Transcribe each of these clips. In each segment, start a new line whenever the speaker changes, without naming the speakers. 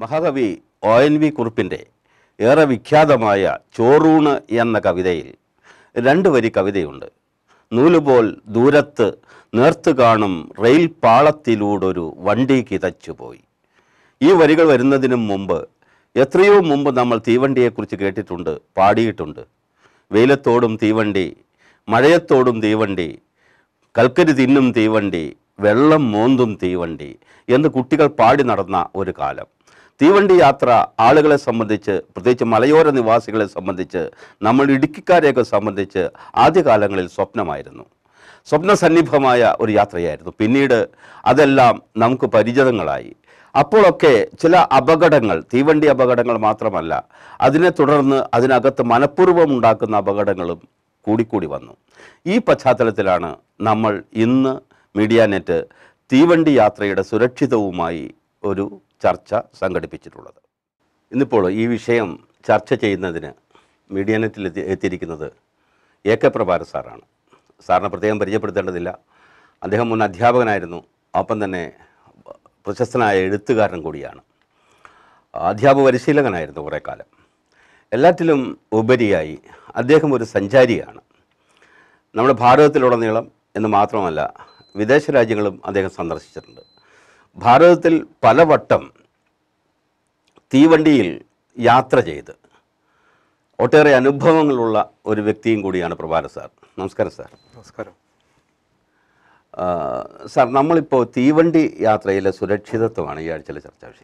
മഹാകവി O N V കുറുപ്പിൻ്റെ ഏറെ വിഖ്യാതമായ ചോറൂണ് എന്ന കവിതയിൽ രണ്ട് വരി കവിതയുണ്ട് നൂലുപോൽ ദൂരത്ത് നേർത്തു കാണും റെയിൽ പാളത്തിലൂടൊരു വണ്ടി കിതച്ചുപോയി ഈ വരികൾ വരുന്നതിനും മുമ്പ് എത്രയോ മുമ്പ് നമ്മൾ തീവണ്ടിയെക്കുറിച്ച് കേട്ടിട്ടുണ്ട് പാടിയിട്ടുണ്ട് വെയിലത്തോടും തീവണ്ടി മഴയത്തോടും തീവണ്ടി കൽക്കരി തിന്നും തീവണ്ടി വെള്ളം മോന്തും തീവണ്ടി എന്ന് കുട്ടികൾ പാടി നടന്ന ഒരു കാലം തീവണ്ടി യാത്ര ആളുകളെ സംബന്ധിച്ച് പ്രത്യേകിച്ച് മലയോര നിവാസികളെ സംബന്ധിച്ച് നമ്മൾ ഇടുക്കിക്കാരെയൊക്കെ സംബന്ധിച്ച് ആദ്യകാലങ്ങളിൽ സ്വപ്നമായിരുന്നു സ്വപ്നസന്നിഭമായ ഒരു യാത്രയായിരുന്നു പിന്നീട് അതെല്ലാം നമുക്ക് പരിചിതങ്ങളായി അപ്പോഴൊക്കെ ചില അപകടങ്ങൾ തീവണ്ടി അപകടങ്ങൾ മാത്രമല്ല അതിനെ തുടർന്ന് അതിനകത്ത് മനഃപൂർവ്വം ഉണ്ടാക്കുന്ന അപകടങ്ങളും കൂടിക്കൂടി വന്നു ഈ പശ്ചാത്തലത്തിലാണ് നമ്മൾ ഇന്ന് മീഡിയ നെറ്റ് തീവണ്ടി യാത്രയുടെ സുരക്ഷിതവുമായി ഒരു ചർച്ച സംഘടിപ്പിച്ചിട്ടുള്ളത് ഇന്നിപ്പോൾ ഈ വിഷയം ചർച്ച ചെയ്യുന്നതിന് മീഡിയ നെറ്റിൽ എത്തി എത്തിയിരിക്കുന്നത് എ കെ പ്രഭാര സാറാണ് സാറിനെ പ്രത്യേകം പരിചയപ്പെടുത്തേണ്ടതില്ല അദ്ദേഹം മുൻ അധ്യാപകനായിരുന്നു ഒപ്പം തന്നെ പ്രശസ്തനായ എഴുത്തുകാരൻ കൂടിയാണ് അധ്യാപക പരിശീലകനായിരുന്നു കുറേ കാലം എല്ലാറ്റിലും ഉപരിയായി അദ്ദേഹം ഒരു സഞ്ചാരിയാണ് നമ്മുടെ ഭാരതത്തിലുടനീളം എന്ന് മാത്രമല്ല വിദേശ രാജ്യങ്ങളും അദ്ദേഹം സന്ദർശിച്ചിട്ടുണ്ട് ഭാരതത്തിൽ പലവട്ടം തീവണ്ടിയിൽ യാത്ര ചെയ്ത് ഒട്ടേറെ അനുഭവങ്ങളുള്ള ഒരു വ്യക്തിയും കൂടിയാണ് പ്രഭാര സാർ നമസ്കാരം സാർ
നമസ്കാരം
ആ, സാർ നമ്മളിപ്പോൾ തീവണ്ടി യാത്രയിലെ സുരക്ഷിതത്വമാണ് ഈ ആഴ്ചയിലെ ചർച്ചാ വിഷയം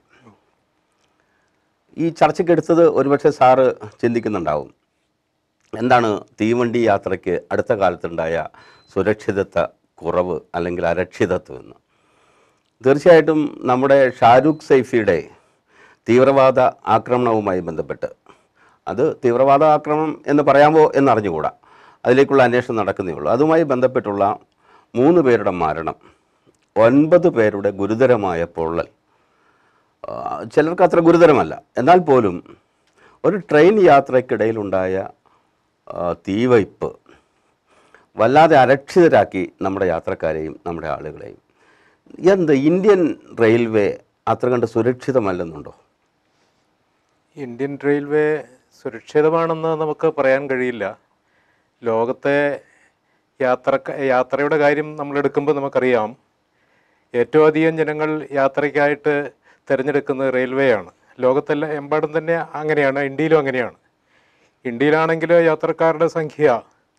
ഈ ചർച്ചയ്ക്കെടുത്തത് ഒരുപക്ഷെ സാറ് ചിന്തിക്കുന്നുണ്ടാവും എന്താണ് തീവണ്ടി യാത്രയ്ക്ക് അടുത്ത കാലത്തുണ്ടായ സുരക്ഷിതത്വ കുറവ് അല്ലെങ്കിൽ അരക്ഷിതത്വം എന്ന് തീർച്ചയായിട്ടും നമ്മുടെ ഷാരൂഖ് സൈഫിയുടെ തീവ്രവാദ ആക്രമണവുമായി ബന്ധപ്പെട്ട് അത് തീവ്രവാദ ആക്രമണം എന്ന് പറയാമോ എന്നറിഞ്ഞുകൂടാ അതിലേക്കുള്ള അന്വേഷണം നടക്കുന്നേ ഉള്ളൂ അതുമായി ബന്ധപ്പെട്ടുള്ള മൂന്ന് പേരുടെ മരണം ഒൻപത് പേരുടെ ഗുരുതരമായ പൊള്ളൽ ആ, ചിലർക്ക് അത്ര ഗുരുതരമല്ല എന്നാൽ പോലും ഒരു ട്രെയിൻ യാത്രയ്ക്കിടയിലുണ്ടായ ആ, തീവയ്പ്പ് വല്ലാതെ അരക്ഷിതരാക്കി നമ്മുടെ യാത്രക്കാരെയും നമ്മുടെ ആളുകളെയും എന്ത് ഇന്ത്യൻ റെയിൽവേ അത്ര കണ്ട് സുരക്ഷിതമല്ലെന്നുണ്ടോ
ഇന്ത്യൻ റെയിൽവേ സുരക്ഷിതമാണെന്ന് നമുക്ക് പറയാൻ കഴിയില്ല ലോകത്തെ യാത്ര യാത്രയുടെ കാര്യം നമ്മൾ എടുക്കുമ്പോൾ നമുക്കറിയാം ഏറ്റവും അധികം ജനങ്ങൾ യാത്രയ്ക്കായിട്ട് തിരഞ്ഞെടുക്കുന്നത് റെയിൽവേയാണ് ലോകത്തെല്ലാം എമ്പാടും തന്നെ അങ്ങനെയാണ് ഇന്ത്യയിലും അങ്ങനെയാണ് ഇന്ത്യയിലാണെങ്കിൽ യാത്രക്കാരുടെ സംഖ്യ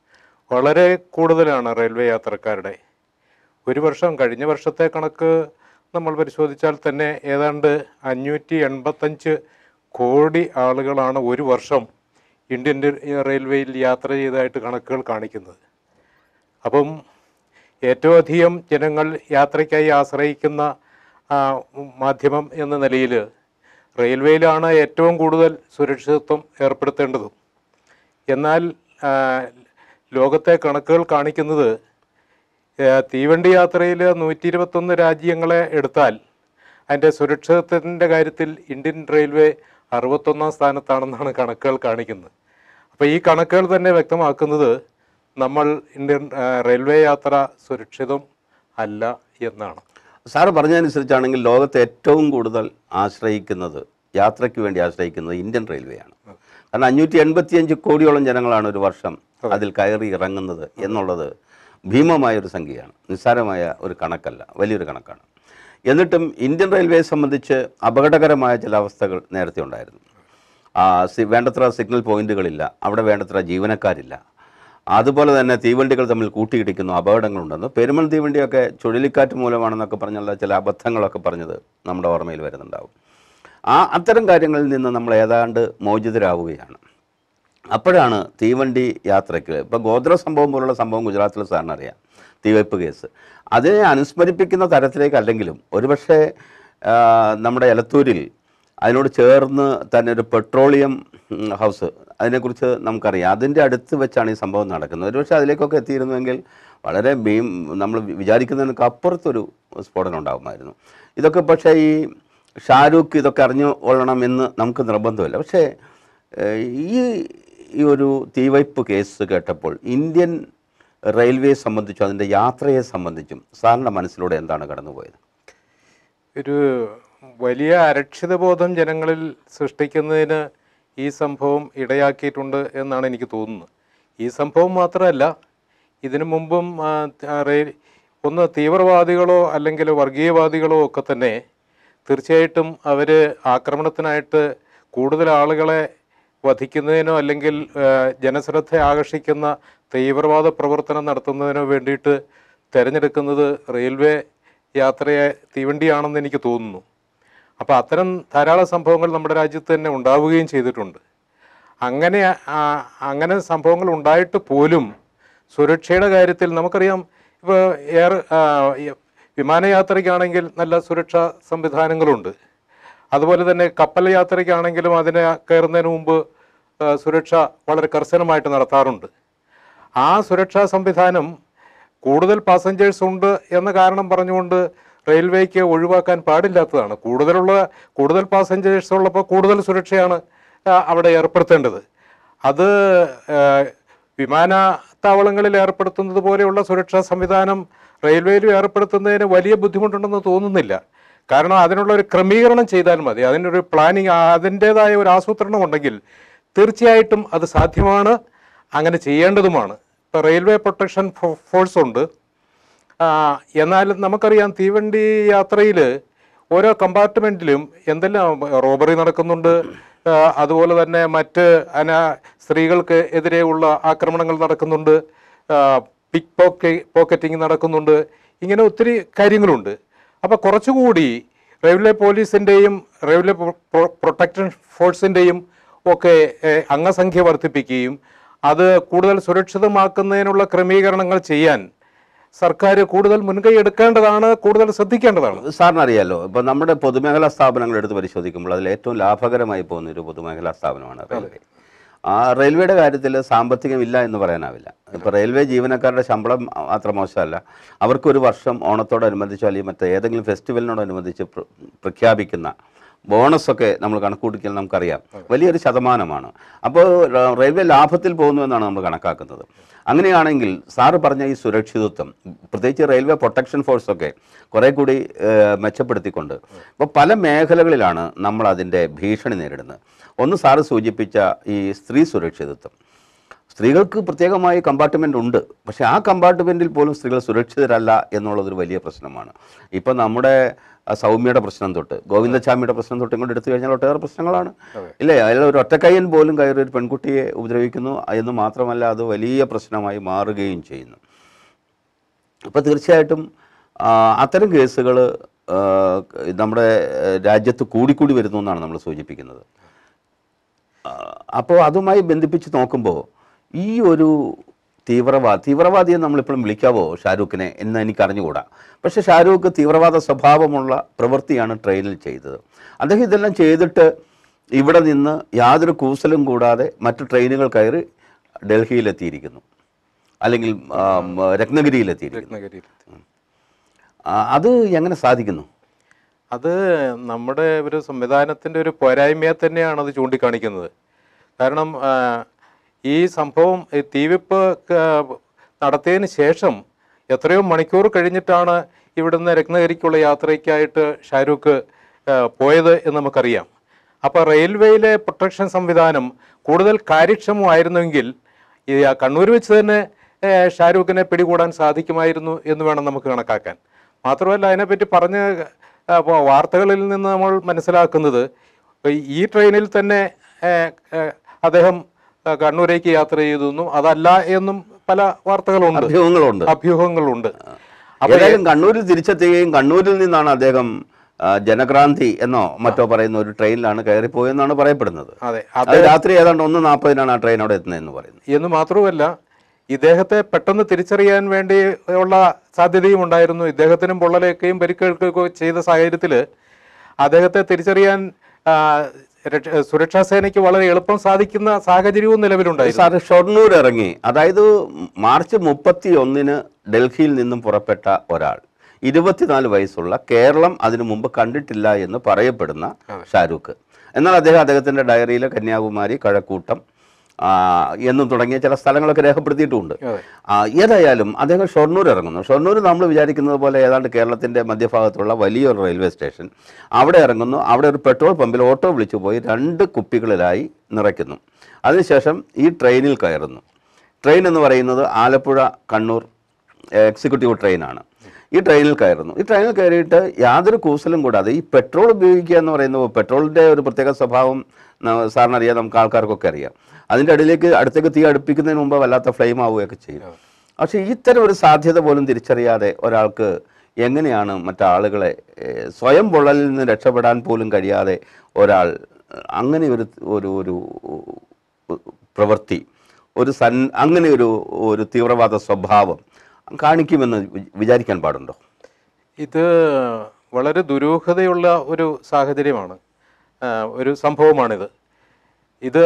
വളരെ കൂടുതലാണ് റെയിൽവേ യാത്രക്കാരുടെ ഒരു വർഷം കഴിഞ്ഞ വർഷത്തെ കണക്ക് നമ്മൾ പരിശോധിച്ചാൽ തന്നെ ഏതാണ്ട് അഞ്ഞൂറ്റി എൺപത്തഞ്ച് കോടി ആളുകളാണ് ഒരു വർഷം ഇന്ത്യൻ റെയിൽവേയിൽ യാത്ര ചെയ്തതായിട്ട് കണക്കുകൾ കാണിക്കുന്നത് അപ്പം ഏറ്റവും അധികം ജനങ്ങൾ യാത്രയ്ക്കായി ആശ്രയിക്കുന്ന ആ, മാധ്യമം എന്ന നിലയിൽ റെയിൽവേയിലാണ് ഏറ്റവും കൂടുതൽ സുരക്ഷിതത്വം ഏർപ്പെടുത്തേണ്ടതും എന്നാൽ ആ, ലോകത്തെ കണക്കുകൾ കാണിക്കുന്നത് ഏ, തീവണ്ടി യാത്രയിൽ നൂറ്റി ഇരുപത്തൊന്ന് രാജ്യങ്ങളെ എടുത്താൽ അതിൻ്റെ സുരക്ഷിതത്വത്തിൻ്റെ കാര്യത്തിൽ ഇന്ത്യൻ റെയിൽവേ അറുപത്തൊന്നാം സ്ഥാനത്താണെന്നാണ് കണക്കുകൾ കാണിക്കുന്നത് അപ്പോൾ ഈ കണക്കുകൾ തന്നെ വ്യക്തമാക്കുന്നത് നമ്മൾ ഇന്ത്യൻ ആ, റെയിൽവേ യാത്ര സുരക്ഷിതം അല്ല എന്നാണ്
സാറ് പറഞ്ഞതനുസരിച്ചാണെങ്കിൽ ലോകത്തെ ഏറ്റവും കൂടുതൽ ആശ്രയിക്കുന്നത് യാത്രയ്ക്ക് വേണ്ടി ആശ്രയിക്കുന്നത് ഇന്ത്യൻ റെയിൽവേയാണ് കാരണം അഞ്ഞൂറ്റി എൺപത്തിയഞ്ച് കോടിയോളം ജനങ്ങളാണ് ഒരു വർഷം അതിൽ കയറി ഇറങ്ങുന്നത് എന്നുള്ളത് ഭീമമായ ഒരു സംഖ്യയാണ് നിസ്സാരമായ ഒരു കണക്കല്ല വലിയൊരു കണക്കാണ് എന്നിട്ടും ഇന്ത്യൻ റെയിൽവേയെ സംബന്ധിച്ച് അപകടകരമായ ചില അവസ്ഥകൾ നേരത്തെ ഉണ്ടായിരുന്നു ആ, സി- വേണ്ടത്ര സിഗ്നൽ പോയിന്റുകളില്ല അവിടെ വേണ്ടത്ര ജീവനക്കാരില്ല അതുപോലെ തന്നെ തീവണ്ടികൾ തമ്മിൽ കൂട്ടിയിടിക്കുന്നു അപകടങ്ങളുണ്ടെന്ന് പെരുമൺ തീവണ്ടിയൊക്കെ ചുഴലിക്കാറ്റ് മൂലമാണെന്നൊക്കെ പറഞ്ഞുള്ള ചില അബദ്ധങ്ങളൊക്കെ പറഞ്ഞത് നമ്മുടെ ഓർമ്മയിൽ വരുന്നുണ്ടാവും ആ അത്തരം കാര്യങ്ങളിൽ നിന്ന് നമ്മൾ ഏതാണ്ട് മോചിതരാവുകയാണ് അപ്പോഴാണ് തീവണ്ടി യാത്രയ്ക്ക് ഇപ്പോൾ ഗോത്ര സംഭവം പോലുള്ള സംഭവം ഗുജറാത്തിൽ സാറിന് അറിയാം തീവയ്പ്പ് കേസ് അതിനെ അനുസ്മരിപ്പിക്കുന്ന തരത്തിലേക്കല്ലെങ്കിലും ഒരുപക്ഷെ ആ, നമ്മുടെ എലത്തൂരിൽ അതിനോട് ചേർന്ന് തന്നെ ഒരു പെട്രോളിയം ഉം, ഹൗസ് അതിനെക്കുറിച്ച് നമുക്കറിയാം അതിൻ്റെ അടുത്ത് വെച്ചാണ് ഈ സംഭവം നടക്കുന്നത് ഒരുപക്ഷെ അതിലേക്കൊക്കെ എത്തിയിരുന്നുവെങ്കിൽ വളരെ ഭീം നമ്മൾ വിചാരിക്കുന്നതിനൊക്കെ അപ്പുറത്തൊരു സ്ഫോടനം ഉണ്ടാകുമായിരുന്നു ഇതൊക്കെ പക്ഷേ ഈ ഷാരൂഖ് ഇതൊക്കെ അറിഞ്ഞു കൊള്ളണം എന്ന് നമുക്ക് നിർബന്ധമില്ല പക്ഷേ ഏഹ്, ഈ ഈ ഒരു തീവയ്പ്പ് കേസ് കേട്ടപ്പോൾ ഇന്ത്യൻ റെയിൽവേയെ സംബന്ധിച്ചും അതിൻ്റെ യാത്രയെ സംബന്ധിച്ചും സാറിൻ്റെ മനസ്സിലൂടെ എന്താണ് കടന്നുപോയത്
ഒരു വലിയ അരക്ഷിതബോധം ജനങ്ങളിൽ സൃഷ്ടിക്കുന്നതിന് ഈ സംഭവം ഇടയാക്കിയിട്ടുണ്ട് എന്നാണ് എനിക്ക് തോന്നുന്നത് ഈ സംഭവം മാത്രമല്ല ഇതിനു മുമ്പും ആ, ആ, റെയിൽ ഒന്ന് തീവ്രവാദികളോ അല്ലെങ്കിൽ വർഗീയവാദികളോ ഒക്കെ തന്നെ തീർച്ചയായിട്ടും അവർ ആക്രമണത്തിനായിട്ട് കൂടുതൽ ആളുകളെ വധിക്കുന്നതിനോ അല്ലെങ്കിൽ ആ, ജനശ്രദ്ധ ആകർഷിക്കുന്ന തീവ്രവാദ പ്രവർത്തനം നടത്തുന്നതിനോ വേണ്ടിയിട്ട് തിരഞ്ഞെടുക്കുന്നത് റെയിൽവേ യാത്രയെ തീവണ്ടിയാണെന്ന് എനിക്ക് തോന്നുന്നു അപ്പോൾ അത്തരം ധാരാളം സംഭവങ്ങൾ നമ്മുടെ രാജ്യത്ത് തന്നെ ഉണ്ടാവുകയും ചെയ്തിട്ടുണ്ട് അങ്ങനെ ആ, അങ്ങനെ സംഭവങ്ങൾ ഉണ്ടായിട്ട് പോലും സുരക്ഷയുടെ കാര്യത്തിൽ നമുക്കറിയാം ഇപ്പോൾ എയർ ആ, ഈ വിമാനയാത്രയ്ക്കാണെങ്കിൽ നല്ല സുരക്ഷാ സംവിധാനങ്ങളുണ്ട് അതുപോലെ തന്നെ കപ്പൽ യാത്രയ്ക്കാണെങ്കിലും അതിനെ കയറുന്നതിന് മുമ്പ് ആ, സുരക്ഷ വളരെ കർശനമായിട്ട് നടത്താറുണ്ട് ആ സുരക്ഷാ സംവിധാനം കൂടുതൽ പാസഞ്ചേഴ്സ് ഉണ്ട് എന്ന കാരണം പറഞ്ഞുകൊണ്ട് റെയിൽവേക്ക് ഒഴിവാക്കാൻ പാടില്ലാത്തതാണ് കൂടുതലുള്ള കൂടുതൽ പാസഞ്ചേഴ്സ് ഉള്ളപ്പോൾ കൂടുതൽ സുരക്ഷയാണ് ആ, അവിടെ ഏർപ്പെടുത്തേണ്ടത് അത് ആ, വിമാനത്താവളങ്ങളിൽ ഏർപ്പെടുത്തുന്നത് പോലെയുള്ള സുരക്ഷാ സംവിധാനം റെയിൽവേയിലും ഏർപ്പെടുത്തുന്നതിന് വലിയ ബുദ്ധിമുട്ടുണ്ടെന്ന് തോന്നുന്നില്ല കാരണം അതിനുള്ള ഒരു ക്രമീകരണം ചെയ്താൽ മതി അതിനൊരു പ്ലാനിങ് അതിൻ്റെതായ ഒരു ആസൂത്രണം ഉണ്ടെങ്കിൽ തീർച്ചയായിട്ടും അത് സാധ്യമാണ് അങ്ങനെ ചെയ്യേണ്ടതുമാണ് ഇപ്പോൾ റെയിൽവേ പ്രൊട്ടക്ഷൻ ഫോ- ഫോഴ്സ് ഉണ്ട് ആ, എന്നാൽ നമുക്കറിയാം തീവണ്ടി യാത്രയിൽ ഓരോ കമ്പാർട്ട്മെൻറ്റിലും എന്തെല്ലാം റോബറി നടക്കുന്നുണ്ട് ആ, അതുപോലെ തന്നെ മറ്റ് അന സ്ത്രീകൾക്ക് എതിരെയുള്ള ആക്രമണങ്ങൾ നടക്കുന്നുണ്ട് പിക് പോക്കെ പോക്കറ്റിംഗ് നടക്കുന്നുണ്ട് ഇങ്ങനെ ഒത്തിരി കാര്യങ്ങളുണ്ട് അപ്പോൾ കുറച്ചുകൂടി റെയിൽവേ പോലീസിൻ്റെയും റെയിൽവേ പ്രൊ- പ്രൊ- പ്രൊട്ടക്ഷൻ ഫോഴ്സിൻ്റെയും ഒക്കെ ഏഹ്, അംഗസംഖ്യ വർദ്ധിപ്പിക്കുകയും അത് കൂടുതൽ സുരക്ഷിതമാക്കുന്നതിനുള്ള ക്രമീകരണങ്ങൾ ചെയ്യാൻ സർക്കാർ കൂടുതൽ മുൻകൈ എടുക്കേണ്ടതാണ് കൂടുതൽ ശ്രദ്ധിക്കേണ്ടതാണ്
സാറിന് അറിയാലോ ഇപ്പൊ നമ്മുടെ പൊതുമേഖലാ സ്ഥാപനങ്ങൾ എടുത്ത് പരിശോധിക്കുമ്പോൾ അതിൽ ഏറ്റവും ലാഭകരമായി പോകുന്ന ഒരു പൊതുമേഖലാ സ്ഥാപനമാണ് റെയിൽവേ ആ റെയിൽവേയുടെ കാര്യത്തിൽ സാമ്പത്തികമില്ല എന്ന് പറയാനാവില്ല ഇപ്പൊ റെയിൽവേ ജീവനക്കാരുടെ ശമ്പളം അത്ര മോശമല്ല അവർക്ക് ഒരു വർഷം ഓണത്തോടനുബന്ധിച്ചോ അല്ലെങ്കിൽ മറ്റേ ഏതെങ്കിലും ഫെസ്റ്റിവലിനോടനുബന്ധിച്ച് പ്ര- പ്രഖ്യാപിക്കുന്ന ബോണസൊക്കെ നമ്മൾ കണക്കൂട്ടിക്കൽ നമുക്കറിയാം വലിയൊരു ശതമാനമാണ് അപ്പോൾ റ- റെയിൽവേ ലാഭത്തിൽ പോകുന്നു എന്നാണ് നമ്മൾ കണക്കാക്കുന്നത് അങ്ങനെയാണെങ്കിൽ സാറ് പറഞ്ഞ ഈ സുരക്ഷിതത്വം പ്രത്യേകിച്ച് റെയിൽവേ പ്രൊട്ടക്ഷൻ ഫോഴ്സൊക്കെ കുറേ കൂടി ഏഹ്, മെച്ചപ്പെടുത്തിക്കൊണ്ട് ഇപ്പോൾ പല മേഖലകളിലാണ് നമ്മൾ അതിൻ്റെ ഭീഷണി നേരിടുന്നത് ഒന്ന് സാറ് സൂചിപ്പിച്ച ഈ സ്ത്രീ സുരക്ഷിതത്വം സ്ത്രീകൾക്ക് പ്രത്യേകമായി കമ്പാർട്ട്മെൻ്റ് ഉണ്ട് പക്ഷേ ആ കമ്പാർട്ട്മെൻറ്റിൽ പോലും സ്ത്രീകൾ സുരക്ഷിതരല്ല എന്നുള്ളതൊരു വലിയ പ്രശ്നമാണ് ഇപ്പം നമ്മുടെ ആ, സൗമ്യയുടെ പ്രശ്നം തൊട്ട് ഗോവിന്ദച്ചാമിയുടെ പ്രശ്നം തൊട്ട് ഇങ്ങോട്ട് എടുത്തു കഴിഞ്ഞാൽ ഒട്ടേറെ പ്രശ്നങ്ങളാണ് ഇല്ലേ അതിൽ ഒരു ഒറ്റക്കയ്യൻ പോലും കയറി ഒരു പെൺകുട്ടിയെ ഉപദ്രവിക്കുന്നു എന്ന് മാത്രമല്ല അത് വലിയ പ്രശ്നമായി മാറുകയും ചെയ്യുന്നു അപ്പോൾ തീർച്ചയായിട്ടും ആ, അത്തരം കേസുകൾ നമ്മുടെ ഏഹ്, രാജ്യത്ത് കൂടിക്കൂടി വരുന്നു എന്നാണ് നമ്മൾ സൂചിപ്പിക്കുന്നത് അപ്പോൾ അതുമായി ബന്ധിപ്പിച്ച് നോക്കുമ്പോൾ ഈ ഒരു തീവ്രവാദി തീവ്രവാദിയെ നമ്മളിപ്പോഴും വിളിക്കാവോ ഷാരൂഖിനെ എന്ന് എനിക്ക് അറിഞ്ഞുകൂടാ പക്ഷേ ഷാരൂഖ് തീവ്രവാദ സ്വഭാവമുള്ള പ്രവൃത്തിയാണ് ട്രെയിനിൽ ചെയ്തത് അദ്ദേഹം ഇതെല്ലാം ചെയ്തിട്ട് ഇവിടെ നിന്ന് യാതൊരു കൂസലും കൂടാതെ മറ്റു ട്രെയിനുകൾ കയറി ഡൽഹിയിലെത്തിയിരിക്കുന്നു അല്ലെങ്കിൽ ആം, രത്നഗിരിയിലെത്തിയിരിക്കുന്നു
രത്നഗിരിയിൽ
ആ, അത് എങ്ങനെ സാധിക്കുന്നു
അത് നമ്മുടെ ഒരു സംവിധാനത്തിൻ്റെ ഒരു പോരായ്മയെ തന്നെയാണ് അത് ചൂണ്ടിക്കാണിക്കുന്നത് കാരണം ആ, ഈ സംഭവം ഈ തീവെപ്പ് ക- നടത്തിയതിന് ശേഷം എത്രയോ മണിക്കൂർ കഴിഞ്ഞിട്ടാണ് ഇവിടുന്ന് രത്നഗിരിക്കുള്ള യാത്രയ്ക്കായിട്ട് ഷാരൂഖ് ആ, പോയത് എന്ന് നമുക്കറിയാം അപ്പോൾ റെയിൽവേയിലെ പ്രൊട്ടക്ഷൻ സംവിധാനം കൂടുതൽ കാര്യക്ഷമമായിരുന്നെങ്കിൽ ഈ ആ കണ്ണൂർ വെച്ച് തന്നെ ഏ, ഷാരൂഖിനെ പിടികൂടാൻ സാധിക്കുമായിരുന്നു എന്ന് വേണം നമുക്ക് കണക്കാക്കാൻ മാത്രമല്ല അതിനെപ്പറ്റി പറഞ്ഞ ആ, വ- വാർത്തകളിൽ നിന്ന് നമ്മൾ മനസ്സിലാക്കുന്നത് ഈ ട്രെയിനിൽ തന്നെ ഏ, ഏ, അദ്ദേഹം ആ, കണ്ണൂരേക്ക് യാത്ര ചെയ്തു അതല്ല എന്നും പല വാർത്തകളുണ്ട്
അഭ്യൂഹങ്ങളുണ്ട്
അഭ്യൂഹങ്ങളുണ്ട്
ഏതായാലും കണ്ണൂരിൽ തിരിച്ചെത്തുകയും കണ്ണൂരിൽ നിന്നാണ് അദ്ദേഹം ആ, ജനക്രാന്തി എന്നോ മറ്റോ പറയുന്ന ഒരു ട്രെയിനിലാണ് കയറിപ്പോയെന്നാണ് പറയപ്പെടുന്നത്
അതെ
അത് രാത്രി ഏതാണ്ട് ഒന്ന് നാൽപ്പതിനാണ് ആ ട്രെയിൻ അവിടെ എത്തുന്നതെന്ന് പറയുന്നത്
എന്ന് മാത്രവുമല്ല ഇദ്ദേഹത്തെ പെട്ടെന്ന് തിരിച്ചറിയാൻ വേണ്ടി ഉള്ള സാധ്യതയും ഉണ്ടായിരുന്നു ഇദ്ദേഹത്തിനും പൊള്ളലേക്കുകയും പരിക്കേൽക്കുകയും ചെയ്ത സാഹചര്യത്തിൽ അദ്ദേഹത്തെ തിരിച്ചറിയാൻ ആ, രക്ഷ- സുരക്ഷാ സേനയ്ക്ക് വളരെ എളുപ്പം സാധിക്കുന്ന സാഹചര്യവും നിലവിലുണ്ടായിരുന്നു
സാറ് ഷൊർണൂർ ഇറങ്ങി അതായത് മാർച്ച് മുപ്പത്തി ഒന്നിന് ഡൽഹിയിൽ നിന്നും പുറപ്പെട്ട ഒരാൾ ഇരുപത്തിനാല് വയസ്സുള്ള കേരളം അതിനു മുമ്പ് കണ്ടിട്ടില്ല എന്ന് പറയപ്പെടുന്ന ഷാരൂഖ് എന്നാൽ അദ്ദേഹം അദ്ദേഹത്തിൻ്റെ ഡയറിയിൽ കന്യാകുമാരി കഴക്കൂട്ടം ആ, എന്നും തുടങ്ങിയ ചില സ്ഥലങ്ങളൊക്കെ രേഖപ്പെടുത്തിയിട്ടുമുണ്ട്
അതെ.
ആ, ഏതായാലും അദ്ദേഹം ഷൊർണൂർ ഇറങ്ങുന്നു ഷൊർണൂർ നമ്മൾ വിചാരിക്കുന്നത് പോലെ ഏതാണ്ട് കേരളത്തിൻ്റെ മധ്യഭാഗത്തുള്ള വലിയൊരു റെയിൽവേ സ്റ്റേഷൻ അവിടെ ഇറങ്ങുന്നു അവിടെ ഒരു പെട്രോൾ പമ്പിൽ ഓട്ടോ വിളിച്ചു പോയി രണ്ട് കുപ്പികളിലായി നിറയ്ക്കുന്നു അതിനുശേഷം ഈ ട്രെയിനിൽ കയറുന്നു ട്രെയിൻ എന്ന് പറയുന്നത് ആലപ്പുഴ കണ്ണൂർ എക്സിക്യൂട്ടീവ് ട്രെയിനാണ് ഈ ട്രെയിനിൽ കയറുന്നു ഈ ട്രെയിനിൽ കയറിയിട്ട് യാതൊരു കൂസലും കൂടാതെ ഈ പെട്രോൾ ഉപയോഗിക്കുക എന്ന് പറയുന്നത് പെട്രോളിൻ്റെ ഒരു പ്രത്യേക സ്വഭാവം ന- സാറിന് അറിയാം നമുക്ക് ആൾക്കാർക്കൊക്കെ അറിയാം അതിൻ്റെ അടിയിലേക്ക് അടുത്തേക്ക് തീ അടുപ്പിക്കുന്നതിന് മുമ്പ് വല്ലാത്ത ഫ്ലെയിം ആവുകയൊക്കെ ചെയ്യും പക്ഷേ ഇത്തരം ഒരു സാധ്യത പോലും തിരിച്ചറിയാതെ ഒരാൾക്ക് എങ്ങനെയാണ് മറ്റാളുകളെ ഏഹ്, സ്വയം പൊള്ളലിൽ നിന്ന് രക്ഷപ്പെടാൻ പോലും കഴിയാതെ ഒരാൾ ഏഹ്, അങ്ങനെ ഒരു ഒരു ഒരു പ്രവൃത്തി ഒരു സൻ അങ്ങനെ ഒരു ഒരു തീവ്രവാദ സ്വഭാവം കാണിക്കുമെന്ന് വി- വിചാരിക്കാൻ പാടുണ്ടോ
ഇത് വളരെ ദുരൂഹതയുള്ള ഒരു സാഹചര്യമാണ് ആ, ഒരു സംഭവമാണിത് ഇത്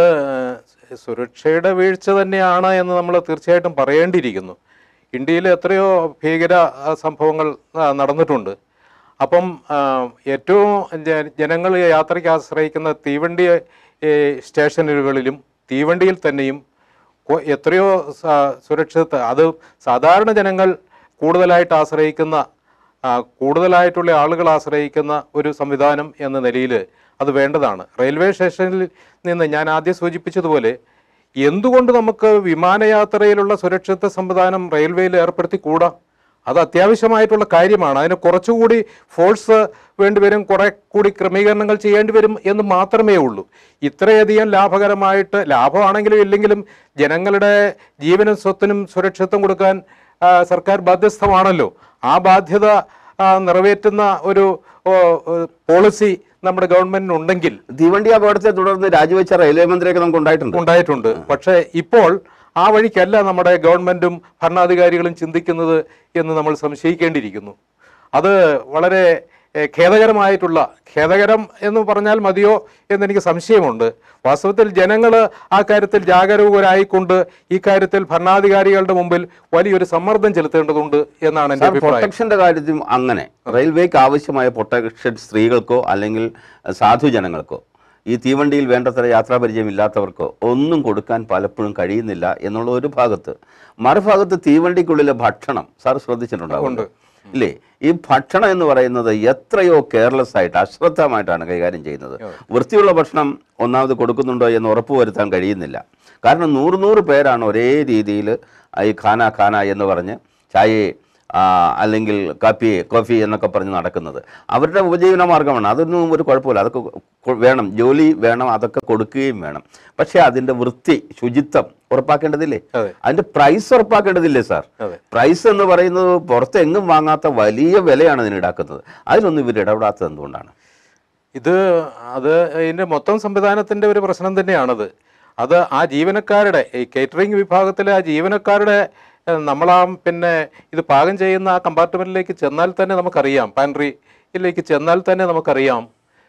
ആ, സുരക്ഷയുടെ വീഴ്ച തന്നെയാണ് എന്ന് നമ്മൾ തീർച്ചയായിട്ടും പറയേണ്ടിയിരിക്കുന്നു ഇന്ത്യയിൽ എത്രയോ ഭീകര ആ, സംഭവങ്ങൾ ആ, നടന്നിട്ടുണ്ട് അപ്പം ആ, ഏറ്റവും ജ- ജനങ്ങൾ യാത്രയ്ക്ക് ആശ്രയിക്കുന്ന തീവണ്ടി ഏ, സ്റ്റേഷനുകളിലും തീവണ്ടിയിൽ തന്നെയും കൊ- എത്രയോ സ- സുരക്ഷിത അത് സാധാരണ ജനങ്ങൾ കൂടുതലായിട്ട് ആശ്രയിക്കുന്ന ആ, കൂടുതലായിട്ടുള്ള ആളുകൾ ആശ്രയിക്കുന്ന ഒരു സംവിധാനം എന്ന നിലയിൽ അത് വേണ്ടതാണ് റെയിൽവേ സ്റ്റേഷനിൽ നിന്ന് ഞാൻ ആദ്യം സൂചിപ്പിച്ചതുപോലെ എന്തുകൊണ്ട് നമുക്ക് വിമാനയാത്രയിലുള്ള സുരക്ഷിത സംവിധാനം റെയിൽവേയിൽ ഏർപ്പെടുത്തിക്കൂടാ അത് അത്യാവശ്യമായിട്ടുള്ള കാര്യമാണ് അതിന് കുറച്ചുകൂടി ഫോഴ്സ് വേണ്ടിവരും കുറെ കൂടി ക്രമീകരണങ്ങൾ ചെയ്യേണ്ടി വരും എന്ന് മാത്രമേ ഉള്ളൂ ഇത്രയധികം ലാഭകരമായിട്ട് ലാഭമാണെങ്കിലും ഇല്ലെങ്കിലും ജനങ്ങളുടെ ജീവനും സ്വത്തിനും സുരക്ഷിതത്വം കൊടുക്കാൻ ആ, സർക്കാർ ബാധ്യസ്ഥമാണല്ലോ ആ ബാധ്യത ആ, നിറവേറ്റുന്ന ഒരു ഓ, ഓ, പോളിസി നമ്മുടെ ഗവൺമെന്റിനുണ്ടെങ്കിൽ
തീവണ്ടി അപകടത്തെ തുടർന്ന് രാജിവെച്ച റെയിൽവേ മന്ത്രിയൊക്കെ നമുക്ക് ഉണ്ടായിട്ടുണ്ട്
ഉണ്ടായിട്ടുണ്ട് പക്ഷേ ഇപ്പോൾ ആ വഴിക്കല്ല നമ്മുടെ ഗവൺമെന്റും ഭരണാധികാരികളും ചിന്തിക്കുന്നത് എന്ന് നമ്മൾ സംശയിക്കേണ്ടിയിരിക്കുന്നു അത് വളരെ ഏഹ്, ഖേദകരമായിട്ടുള്ള ഖേദകരം എന്ന് പറഞ്ഞാൽ മതിയോ എന്നെനിക്ക് സംശയമുണ്ട് വാസ്തവത്തിൽ ജനങ്ങൾ ആ കാര്യത്തിൽ ജാഗരൂകരായിക്കൊണ്ട് ഈ കാര്യത്തിൽ ഭരണാധികാരികളുടെ മുമ്പിൽ വലിയൊരു സമ്മർദ്ദം ചെലുത്തേണ്ടതുണ്ട് എന്നാണ് എൻ്റെ
സാർ
അഭിപ്രായം
പ്രൊട്ടക്ഷന്റെ കാര്യത്തിൽ അങ്ങനെ റെയിൽവേക്ക് ആവശ്യമായ പ്രൊട്ടക്ഷൻ സ്ത്രീകൾക്കോ അല്ലെങ്കിൽ സാധുജനങ്ങൾക്കോ ഈ തീവണ്ടിയിൽ വേണ്ടത്ര യാത്രാ പരിചയം ഇല്ലാത്തവർക്കോ ഒന്നും കൊടുക്കാൻ പലപ്പോഴും കഴിയുന്നില്ല എന്നുള്ള ഒരു ഭാഗത്ത് മറുഭാഗത്ത് തീവണ്ടിക്കുള്ളിലെ ഭക്ഷണം സാർ ശ്രദ്ധിച്ചിട്ടുണ്ടാവും ഇല്ലേ ഈ ഭക്ഷണം എന്ന് പറയുന്നത് എത്രയോ കെയർലെസ് ആയിട്ട് അശ്രദ്ധമായിട്ടാണ് കൈകാര്യം ചെയ്യുന്നത് വൃത്തിയുള്ള ഭക്ഷണം ഒന്നാമത് കൊടുക്കുന്നുണ്ടോ എന്ന് ഉറപ്പുവരുത്താൻ കഴിയുന്നില്ല കാരണം നൂറ് നൂറ് പേരാണ് ഒരേ രീതിയിൽ ഈ ഖാന ഖാന എന്ന് പറഞ്ഞ് ചായയെ ആ, അല്ലെങ്കിൽ കാപ്പി കോഫി എന്നൊക്കെ പറഞ്ഞ് നടക്കുന്നത് അവരുടെ ഉപജീവന മാർഗമാണ് അതൊന്നും ഒരു കുഴപ്പമില്ല അതൊക്കെ കൊ- വേണം ജോലി വേണം അതൊക്കെ കൊടുക്കുകയും വേണം പക്ഷേ അതിൻ്റെ വൃത്തി ശുചിത്വം ഉറപ്പാക്കേണ്ടതില്ലേ
അതെ.
അതിൻ്റെ പ്രൈസ് ഉറപ്പാക്കേണ്ടതില്ലേ സാർ
അതെ.
പ്രൈസ് എന്ന് പറയുന്നത് പുറത്ത് എങ്ങും വാങ്ങാത്ത വലിയ വിലയാണ് ഇതിന് ഈടാക്കുന്നത് അതിലൊന്നും ഇവർ ഇടപെടാത്തത് എന്തുകൊണ്ടാണ്
ഇത് അത് ഇതിന്റെ മൊത്തം സംവിധാനത്തിന്റെ ഒരു പ്രശ്നം തന്നെയാണത് അത് ആ ജീവനക്കാരുടെ ഈ കേറ്ററിംഗ് വിഭാഗത്തിലെ ആ ജീവനക്കാരുടെ ഏഹ്, നമ്മളാ പിന്നെ ഇത് പാകം ചെയ്യുന്ന ആ കമ്പാർട്ട്മെന്റിലേക്ക് ചെന്നാൽ തന്നെ നമുക്കറിയാം പാൻട്രിയിലേക്ക് ചെന്നാൽ തന്നെ നമുക്കറിയാം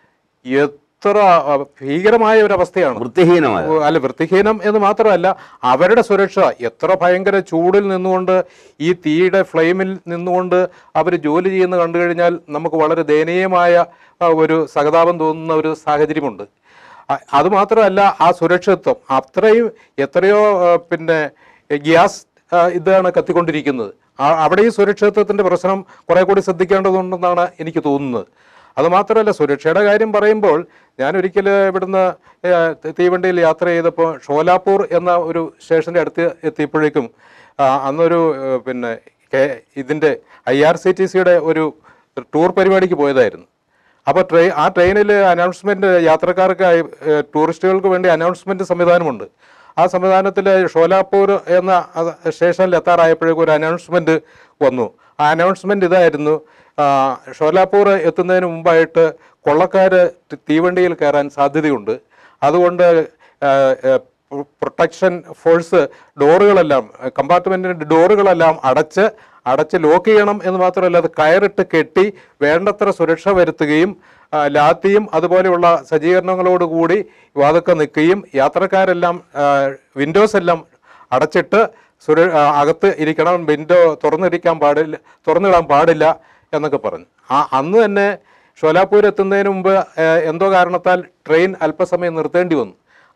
എത്ര ആ, ഭീകരമായ ഒരു അവസ്ഥയാണ്
വൃത്തിഹീനമായ
ഓ, അല്ല വൃത്തിഹീനം എന്ന് മാത്രമല്ല അവരുടെ സുരക്ഷ എത്ര ഭയങ്കര ചൂടിൽ നിന്നുകൊണ്ട് ഈ തീയുടെ ഫ്ലെയിമിൽ നിന്നുകൊണ്ട് അവർ ജോലി ചെയ്യുന്ന കണ്ടു കഴിഞ്ഞാൽ നമുക്ക് വളരെ ദയനീയമായ ആ, ഒരു സഹതാപം തോന്നുന്ന ഒരു സാഹചര്യമുണ്ട് അ- അതുമാത്രമല്ല ആ സുരക്ഷിതത്വം അത്രയും എത്രയോ ആ, പിന്നെ ഗ്യാസ് ആ, ഇതാണ് കത്തിക്കൊണ്ടിരിക്കുന്നത് ആ- അവിടെ ഈ സുരക്ഷിതത്വത്തിന്റെ പ്രശ്നം കുറെ കൂടി ശ്രദ്ധിക്കേണ്ടതുണ്ടെന്നാണ് എനിക്ക് തോന്നുന്നത് അതുമാത്രമല്ല സുരക്ഷയുടെ കാര്യം പറയുമ്പോൾ ഞാൻ ഒരിക്കൽ ഇവിടുന്ന് ഏഹ്, തീവണ്ടിയിൽ യാത്ര ചെയ്തപ്പോൾ ഷോലാപൂർ എന്ന ഒരു സ്റ്റേഷൻ്റെ അടുത്ത് എത്തിയപ്പോഴേക്കും ആ, അന്നൊരു ഏഹ്, പിന്നെ കെ- ഇതിൻ്റെ ഐ ആർ സി ടി സിയുടെ ഒരു ടൂർ പരിപാടിക്ക് പോയതായിരുന്നു അപ്പോൾ ട്രെയിൻ ആ ട്രെയിനിൽ അനൗൺസ്മെന്റ് യാത്രക്കാർക്കായി ഏഹ്, ടൂറിസ്റ്റുകൾക്ക് വേണ്ടി അനൗൺസ്മെന്റ് സംവിധാനമുണ്ട് ആ സംവിധാനത്തിൽ ഷോലാപൂർ എന്ന അത് സ്റ്റേഷനിൽ എത്താറായപ്പോഴേക്കും ഒരു അനൗൺസ്മെന്റ് വന്നു ആ അനൗൺസ്മെന്റ് ഇതായിരുന്നു ആ, ഷോലാപൂർ എത്തുന്നതിന് മുമ്പായിട്ട് കൊള്ളക്കാർ തീവണ്ടിയിൽ കയറാൻ സാധ്യതയുണ്ട് അതുകൊണ്ട് ആ, ആ, പ്രൊട്ടക്ഷൻ ഫോഴ്സ് ഡോറുകളെല്ലാം കമ്പാർട്ട്മെന്റിന്റെ ഡോറുകളെല്ലാം അടച്ച് അടച്ച് ലോക്ക് ചെയ്യണം എന്ന് മാത്രമല്ല അത് കയറിട്ട് കെട്ടി വേണ്ടത്ര സുരക്ഷ വരുത്തുകയും ആ, ലാത്തിയും അതുപോലെയുള്ള സജ്ജീകരണങ്ങളോടുകൂടി വാതൊക്കെ നിൽക്കുകയും യാത്രക്കാരെല്ലാം വിൻഡോസ് എല്ലാം അടച്ചിട്ട് സുര ആ, അകത്ത് ഇരിക്കണം വിൻഡോ തുറന്നിരിക്കാൻ പാടില്ല തുറന്നിടാൻ പാടില്ല എന്നൊക്കെ പറഞ്ഞു ആ അന്ന് തന്നെ ഷോലാപൂർ എത്തുന്നതിന് മുമ്പ് ഏഹ്, എന്തോ കാരണത്താൽ ട്രെയിൻ അല്പസമയം നിർത്തേണ്ടി വന്നു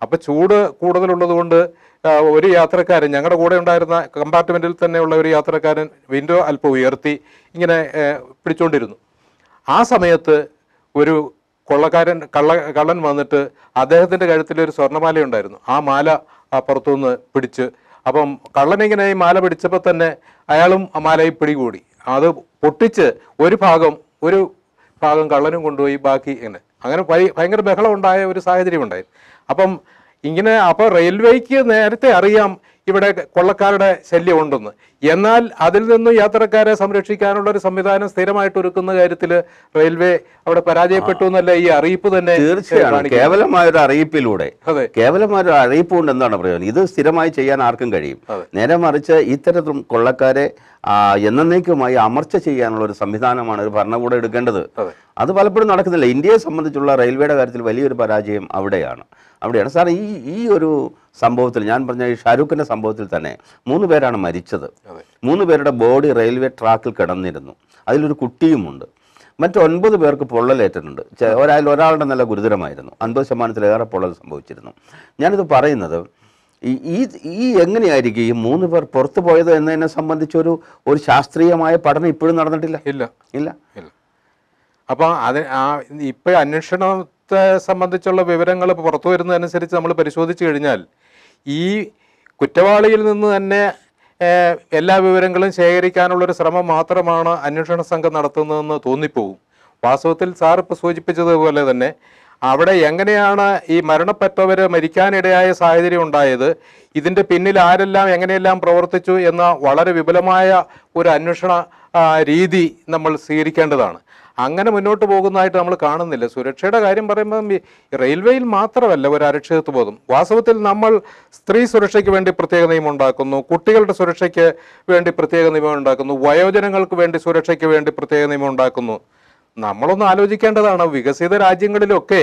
അപ്പോൾ ചൂട് കൂടുതലുള്ളത് കൊണ്ട് ആ, ഒരു യാത്രക്കാരൻ ഞങ്ങളുടെ കൂടെ ഉണ്ടായിരുന്ന കമ്പാർട്ട്മെൻറ്റിൽ തന്നെയുള്ള ഒരു യാത്രക്കാരൻ വിൻഡോ അല്പം ഉയർത്തി ഇങ്ങനെ ഏ, പിടിച്ചുകൊണ്ടിരുന്നു ആ സമയത്ത് ഒരു കൊള്ളക്കാരൻ കള്ള കള്ളൻ വന്നിട്ട് അദ്ദേഹത്തിൻ്റെ കഴുത്തിൽ ഒരു സ്വർണ്ണമാല ഉണ്ടായിരുന്നു ആ മാല അപ്പുറത്തുനിന്ന് പിടിച്ച് അപ്പം കള്ളനിങ്ങനെ ഈ മാല പിടിച്ചപ്പോൾ തന്നെ അയാളും ആ മാലയിൽ പിടികൂടി അത് പൊട്ടിച്ച് ഒരു ഭാഗം ഒരു ഭാഗം കള്ളനും കൊണ്ടുപോയി ബാക്കി ഇങ്ങനെ അങ്ങനെ ഭയ- ഭയങ്കര ബഹളം ഉണ്ടായ ഒരു സാഹചര്യം ഉണ്ടായി അപ്പം ഇങ്ങനെ അപ്പോൾ റെയിൽവേക്ക് നേരത്തെ അറിയാം ഇവിടെ കൊള്ളക്കാരുടെ ശല്യം ഉണ്ടെന്ന് എന്നാൽ അതിൽ നിന്നും യാത്രക്കാരെ സംരക്ഷിക്കാനുള്ള ഒരു സംവിധാനം സ്ഥിരമായിട്ട് ഒരുക്കുന്ന കാര്യത്തിൽ റെയിൽവേ അവിടെ പരാജയപ്പെട്ടു എന്നല്ല ഈ അറിയിപ്പ് തന്നെ
തീർച്ചയാണ്
കാണിക്കുന്നത്.
കേവലമായ ഒരു അറിയിപ്പിലൂടെ
അതെ
കേവലമായ ഒരു അറിയിപ്പ് കൊണ്ട് എന്താണ് പ്രയോജനം ഇത് സ്ഥിരമായി ചെയ്യാൻ ആർക്കും കഴിയും
അതെ.
നേരെ മറിച്ച് ഇത്തരത്തിലും കൊള്ളക്കാരെ ആ, എന്നേക്കുമായി അമർച്ച ചെയ്യാനുള്ള ഒരു സംവിധാനമാണ് ഒരു ഭരണകൂടം എടുക്കേണ്ടത്
അതെ
അത് പലപ്പോഴും നടക്കുന്നില്ല ഇന്ത്യയെ സംബന്ധിച്ചുള്ള റെയിൽവേയുടെ കാര്യത്തിൽ വലിയൊരു പരാജയം അവിടെയാണ് അവിടെയാണ് സാർ ഈ ഈ ഒരു സംഭവത്തിൽ ഞാൻ പറഞ്ഞ ഈ ഷാരൂഖിൻ്റെ സംഭവത്തിൽ തന്നെ മൂന്ന് പേരാണ് മരിച്ചത്
അതെ
മൂന്ന് പേരുടെ ബോഡി റെയിൽവേ ട്രാക്കിൽ കിടന്നിരുന്നു അതിലൊരു കുട്ടിയുമുണ്ട് മറ്റ് ഒൻപത് പേർക്ക് പൊള്ളലേറ്റിട്ടുണ്ട് ചെ- ഒരാൾ ഒരാളുടെ നല്ല ഗുരുതരമായിരുന്നു അൻപത് ശതമാനത്തിലേറെ പൊള്ളൽ സംഭവിച്ചിരുന്നു ഞാനിത് പറയുന്നത് ഈ ഈ ഈ എങ്ങനെയായിരിക്കും ഈ മൂന്ന് പേർ പുറത്തു പോയത് എന്നതിനെ സംബന്ധിച്ചൊരു ഒരു ശാസ്ത്രീയമായ പഠനം ഇപ്പോഴും നടന്നിട്ടില്ല
ഇല്ല
ഇല്ല
ഇല്ല അപ്പോൾ അത് ആ ഇപ്പോൾ അന്വേഷണത്തെ സംബന്ധിച്ചുള്ള വിവരങ്ങൾ പുറത്തു വരുന്നതനുസരിച്ച് നമ്മൾ പരിശോധിച്ച് കഴിഞ്ഞാൽ ഈ കുറ്റവാളിയിൽ നിന്ന് തന്നെ ഏഹ്, എല്ലാ വിവരങ്ങളും ശേഖരിക്കാനുള്ളൊരു ശ്രമം മാത്രമാണ് അന്വേഷണ സംഘം നടത്തുന്നതെന്ന് തോന്നിപ്പോവും വാസ്തവത്തിൽ സാർ ഇപ്പോൾ സൂചിപ്പിച്ചതുപോലെ തന്നെ അവിടെ എങ്ങനെയാണ് ഈ മരണപ്പെട്ടവർ മരിക്കാനിടയായ സാഹചര്യം ഉണ്ടായത് ഇതിൻ്റെ പിന്നിൽ ആരെല്ലാം എങ്ങനെയെല്ലാം പ്രവർത്തിച്ചു എന്ന വളരെ വിപുലമായ ഒരു അന്വേഷണ ആ, രീതി നമ്മൾ സ്വീകരിക്കേണ്ടതാണ് അങ്ങനെ മുന്നോട്ട് പോകുന്നതായിട്ട് നമ്മൾ കാണുന്നില്ല സുരക്ഷയുടെ കാര്യം പറയുമ്പം ഈ റെയിൽവേയിൽ മാത്രമല്ല ഒരു അരക്ഷിതത്വ ബോധം വാസ്തവത്തിൽ നമ്മൾ സ്ത്രീ സുരക്ഷയ്ക്ക് വേണ്ടി പ്രത്യേക നിയമം ഉണ്ടാക്കുന്നു കുട്ടികളുടെ സുരക്ഷയ്ക്ക് വേണ്ടി പ്രത്യേക നിയമം ഉണ്ടാക്കുന്നു വയോജനങ്ങൾക്ക് വേണ്ടി സുരക്ഷയ്ക്ക് വേണ്ടി പ്രത്യേക നിയമം ഉണ്ടാക്കുന്നു നമ്മളൊന്ന് ആലോചിക്കേണ്ടതാണ് വികസിത രാജ്യങ്ങളിലൊക്കെ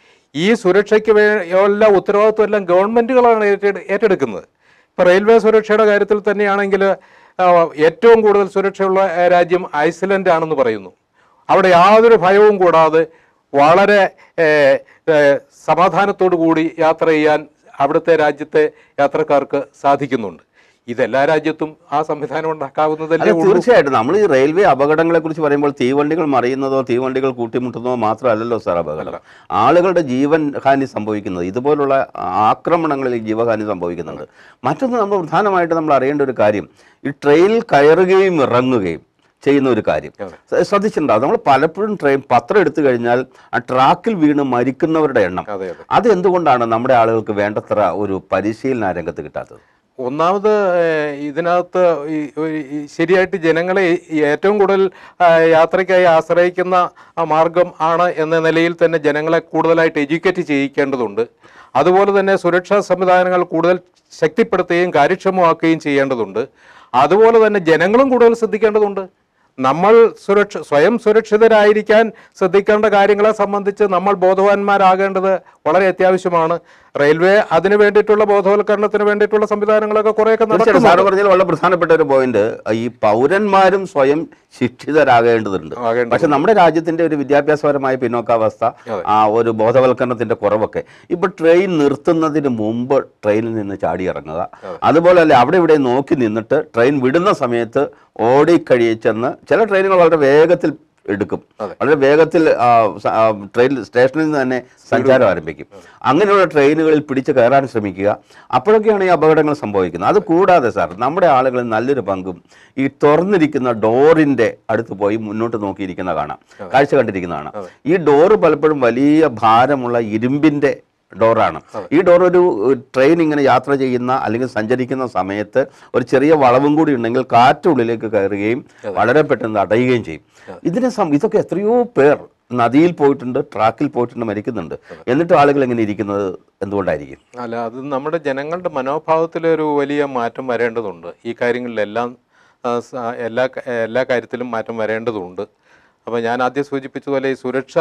ഈ സുരക്ഷയ്ക്ക് വേ ഉള്ള ഉത്തരവാദിത്വം എല്ലാം ഗവൺമെൻറ്റുകളാണ് ഏറ്റെടു ഏറ്റെടുക്കുന്നത് ഇപ്പോൾ റെയിൽവേ സുരക്ഷയുടെ കാര്യത്തിൽ തന്നെയാണെങ്കിൽ ആ, ഏറ്റവും കൂടുതൽ സുരക്ഷയുള്ള ആ, രാജ്യം ഐസ്ലൻഡ് ആണെന്ന് പറയുന്നു അവിടെ യാതൊരു ഭയവും കൂടാതെ വളരെ ഏ, ഏ, സമാധാനത്തോടു കൂടി യാത്ര ചെയ്യാൻ അവിടുത്തെ രാജ്യത്തെ യാത്രക്കാർക്ക് സാധിക്കുന്നുണ്ട് ഇതെല്ലാ രാജ്യത്തും ആ സംവിധാനം ഉണ്ടാക്കാവുന്നതല്ലേ
അല്ല
ഉള്ളൂ
തീർച്ചയായിട്ടും നമ്മൾ ഈ റെയിൽവേ അപകടങ്ങളെ കുറിച്ച് പറയുമ്പോൾ തീവണ്ടികൾ മറിയുന്നതോ തീവണ്ടികൾ കൂട്ടിമുട്ടുന്നതോ മാത്രമല്ലല്ലോ സാർ അപകടം ആളുകളുടെ ജീവൻ ഹാനി സംഭവിക്കുന്നത് ഇതുപോലുള്ള ആക്രമണങ്ങളിൽ ജീവഹാനി സംഭവിക്കുന്നുണ്ട് മറ്റൊന്ന് നമ്മൾ പ്രധാനമായിട്ട് നമ്മൾ അറിയേണ്ട ഒരു കാര്യം ഈ ട്രെയിനിൽ കയറുകയും ഇറങ്ങുകയും ചെയ്യുന്ന ഒരു കാര്യം ശ്ര- ശ്രദ്ധിച്ചിട്ടുണ്ടാവും നമ്മൾ പലപ്പോഴും ട്രെയിൻ പത്രം എടുത്തു കഴിഞ്ഞാൽ ആ ട്രാക്കിൽ വീണ് മരിക്കുന്നവരുടെ എണ്ണം
അതെ അതെ
അത് എന്തുകൊണ്ടാണ് നമ്മുടെ ആളുകൾക്ക് വേണ്ടത്ര ഒരു പരിശീലന ആ രംഗത്ത് കിട്ടാത്തത്
ഒന്നാമത് ഏഹ്, ഇതിനകത്ത് ഈ ഒരു- ഈ ശരിയായിട്ട് ജനങ്ങളെ ഈ ഏറ്റവും കൂടുതൽ ആ, യാത്രയ്ക്കായി ആശ്രയിക്കുന്ന ആ മാർഗം ആണ് എന്ന നിലയിൽ തന്നെ ജനങ്ങളെ കൂടുതലായിട്ട് എഡ്യൂക്കേറ്റ് ചെയ്യിക്കേണ്ടതുണ്ട് അതുപോലെ തന്നെ സുരക്ഷാ സംവിധാനങ്ങൾ കൂടുതൽ ശക്തിപ്പെടുത്തുകയും കാര്യക്ഷമമാക്കുകയും ചെയ്യേണ്ടതുണ്ട് അതുപോലെ തന്നെ ജനങ്ങളും കൂടുതൽ ശ്രദ്ധിക്കേണ്ടതുണ്ട് നമ്മൾ സുരക്ഷ സ്വയം സുരക്ഷിതരായിരിക്കാൻ ശ്രദ്ധിക്കേണ്ട കാര്യങ്ങളെ സംബന്ധിച്ച് നമ്മൾ ബോധവാന്മാരാകേണ്ടത് വളരെ അത്യാവശ്യമാണ് റെയിൽവേ അതിന് വേണ്ടിയിട്ടുള്ള ബോധവൽക്കരണത്തിന് വേണ്ടിയിട്ടുള്ള സംവിധാനങ്ങളൊക്കെ കുറേയൊക്കെ
തീർച്ചയായിട്ടും
നടക്കുന്നുണ്ട്
സാറ് പറഞ്ഞാൽ വളരെ പ്രധാനപ്പെട്ട ഒരു പോയിന്റ് ഈ പൗരന്മാരും സ്വയം ശിക്ഷിതരാകേണ്ടതുണ്ട്
ആകേണ്ടതുണ്ട്.
പക്ഷെ നമ്മുടെ രാജ്യത്തിന്റെ ഒരു വിദ്യാഭ്യാസപരമായ പിന്നോക്കാവസ്ഥ
അതെ.
ആ ഒരു ബോധവൽക്കരണത്തിന്റെ കുറവൊക്കെ ഇപ്പൊ ട്രെയിൻ നിർത്തുന്നതിന് മുമ്പ് ട്രെയിനിൽ നിന്ന് ചാടി ഇറങ്ങുക അതുപോലെ അല്ലെ അവിടെ ഇവിടെ നോക്കി നിന്നിട്ട് ട്രെയിൻ വിടുന്ന സമയത്ത് ഓടിക്കഴിയിച്ചെന്ന് ചില ട്രെയിനുകൾ വളരെ വേഗത്തിൽ എടുക്കും
അതെ.
വളരെ വേഗത്തിൽ ആ, സ- ആ, ട്രെയിൻ സ്റ്റേഷനിൽ നിന്ന് തന്നെ സഞ്ചാരം ആരംഭിക്കും അങ്ങനെയുള്ള ട്രെയിനുകളിൽ പിടിച്ച് കയറാൻ ശ്രമിക്കുക അപ്പോഴൊക്കെയാണ് ഈ അപകടങ്ങൾ സംഭവിക്കുന്നത് അത് കൂടാതെ സാർ നമ്മുടെ ആളുകളിൽ നല്ലൊരു പങ്കും ഈ തുറന്നിരിക്കുന്ന ഡോറിന്റെ അടുത്ത് പോയി മുന്നോട്ട് നോക്കിയിരിക്കുന്ന കാണാം കാഴ്ച കണ്ടിരിക്കുന്ന കാണാം ഈ ഡോറ് പലപ്പോഴും വലിയ ഭാരമുള്ള ഇരുമ്പിന്റെ ഡോറാണ് ഈ ഡോർ ഒരു ട്രെയിൻ ഇങ്ങനെ യാത്ര ചെയ്യുന്ന അല്ലെങ്കിൽ സഞ്ചരിക്കുന്ന സമയത്ത് ഒരു ചെറിയ വളവും കൂടി ഉണ്ടെങ്കിൽ കാറ്റ് ഉള്ളിലേക്ക് കയറുകയും വളരെ പെട്ടെന്ന് അടയുകയും ചെയ്യും ഇതിനെ സം ഇതൊക്കെ എത്രയോ പേർ നദിയിൽ പോയിട്ടുണ്ട് ട്രാക്കിൽ പോയിട്ടുണ്ട് മരിക്കുന്നുണ്ട് എന്നിട്ടും ആളുകൾ എങ്ങനെ ഇരിക്കുന്നത് എന്തുകൊണ്ടായിരിക്കും
അല്ല അത് നമ്മുടെ ജനങ്ങളുടെ മനോഭാവത്തിലൊരു വലിയ മാറ്റം വരേണ്ടതുണ്ട് ഈ കാര്യങ്ങളിലെല്ലാം ആ, സ- എല്ലാ ക- എല്ലാ കാര്യത്തിലും മാറ്റം വരേണ്ടതുണ്ട് അപ്പോൾ ഞാൻ ആദ്യം സൂചിപ്പിച്ചതുപോലെ ഈ സുരക്ഷ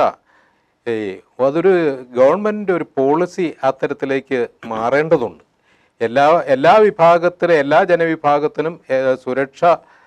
ഈ അതൊരു ഗവൺമെൻറ് ഒരു പോളിസി അത്തരത്തിലേക്ക് മാറേണ്ടതുണ്ട് എല്ലാ എല്ലാ വിഭാഗത്തിലെ എല്ലാ ജനവിഭാഗത്തിനും ഏ, സുരക്ഷ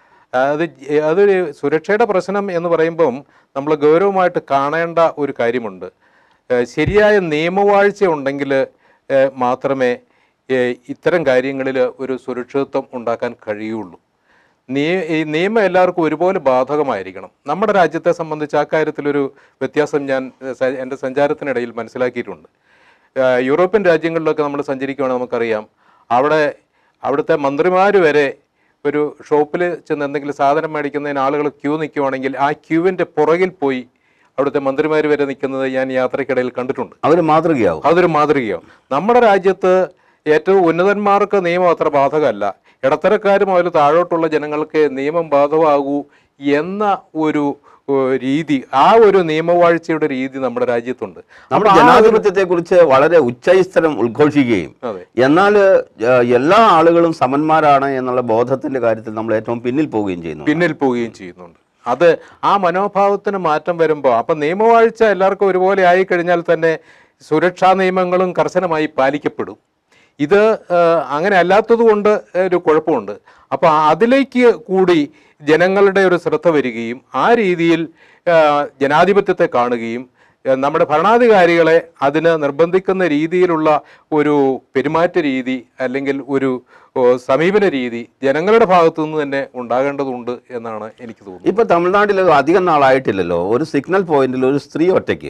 അത് ജ- അതൊരു സുരക്ഷയുടെ പ്രശ്നം എന്ന് പറയുമ്പം നമ്മൾ ഗൗരവമായിട്ട് കാണേണ്ട ഒരു കാര്യമുണ്ട് ഏഹ് ശരിയായ നിയമവാഴ്ച ഉണ്ടെങ്കിൽ ഏഹ്, മാത്രമേ ഏഹ്, ഇത്തരം കാര്യങ്ങളിൽ ഒരു സുരക്ഷിതത്വം ഉണ്ടാക്കാൻ കഴിയുള്ളൂ നിയ ഈ നിയമം എല്ലാവർക്കും ഒരുപോലെ ബാധകമായിരിക്കണം നമ്മുടെ രാജ്യത്തെ സംബന്ധിച്ച് ആ കാര്യത്തിലൊരു വ്യത്യാസം ഞാൻ ഏഹ്, സ- എൻ്റെ സഞ്ചാരത്തിനിടയിൽ മനസ്സിലാക്കിയിട്ടുണ്ട് ഏഹ്, യൂറോപ്യൻ രാജ്യങ്ങളിലൊക്കെ നമ്മൾ സഞ്ചരിക്കുകയാണെങ്കിൽ നമുക്കറിയാം അവിടെ അവിടുത്തെ മന്ത്രിമാർ വരെ ഒരു ഷോപ്പിൽ ചെന്ന് എന്തെങ്കിലും സാധനം മേടിക്കുന്നതിന് ആളുകൾ ക്യൂ നിൽക്കുവാണെങ്കിൽ ആ ക്യൂവിൻ്റെ പുറകിൽ പോയി അവിടുത്തെ മന്ത്രിമാർ വരെ നിൽക്കുന്നത് ഞാൻ യാത്രക്കിടയിൽ കണ്ടിട്ടുണ്ട്
അവർ മാതൃകയാവും
അതൊരു മാതൃകയാണ് നമ്മുടെ രാജ്യത്ത് ഏറ്റവും ഉന്നതന്മാർക്ക് നിയമം അത്ര ബാധകമല്ല ഇടത്തരക്കാരും അതിൽ താഴോട്ടുള്ള ജനങ്ങൾക്ക് നിയമം ബാധകമാകൂ എന്ന ഒരു ഏഹ്, രീതി ആ ഒരു നിയമവാഴ്ചയുടെ രീതി നമ്മുടെ രാജ്യത്തുണ്ട്
നമ്മുടെ
അപ്പൊ ആ ഒരു-
ജനാധിപത്യത്തെ കുറിച്ച് വളരെ ഉച്ചൈസ്തരം ഉദ്ഘോഷിക്കുകയും
അതെ
എന്നാൽ ഏഹ്, എല്ലാ ആളുകളും സമന്മാരാണ് എന്നുള്ള ബോധത്തിന്റെ കാര്യത്തിൽ നമ്മൾ ഏറ്റവും പിന്നിൽ പോവുകയും ചെയ്യുന്നു
പിന്നിൽ പോവുകയും ചെയ്യുന്നുണ്ട് അത് ആ മനോഭാവത്തിന് മാറ്റം വരുമ്പോൾ അപ്പം നിയമവാഴ്ച എല്ലാവർക്കും ഒരുപോലെ ആയിക്കഴിഞ്ഞാൽ തന്നെ സുരക്ഷാ നിയമങ്ങളും കർശനമായി പാലിക്കപ്പെടും ഇത് ആ, അങ്ങനെ അല്ലാത്തത് കൊണ്ട് ഒരു കുഴപ്പമുണ്ട് അപ്പോൾ അതിലേക്ക് കൂടി ജനങ്ങളുടെ ഒരു ശ്രദ്ധ വരികയും ആ രീതിയിൽ ആ, ജനാധിപത്യത്തെ കാണുകയും ആ, നമ്മുടെ ഭരണാധികാരികളെ അതിന് നിർബന്ധിക്കുന്ന രീതിയിലുള്ള ഒരു പെരുമാറ്റ രീതി അല്ലെങ്കിൽ ഒരു ഓ, സമീപന രീതി ജനങ്ങളുടെ ഭാഗത്തു നിന്ന് തന്നെ ഉണ്ടാകേണ്ടതുണ്ട് എന്നാണ് എനിക്ക് തോന്നുന്നത്
ഇപ്പൊ തമിഴ്നാട്ടിൽ അധികം നാളായിട്ടില്ലല്ലോ ഒരു സിഗ്നൽ പോയിന്റിൽ ഒരു സ്ത്രീ ഒറ്റയ്ക്ക്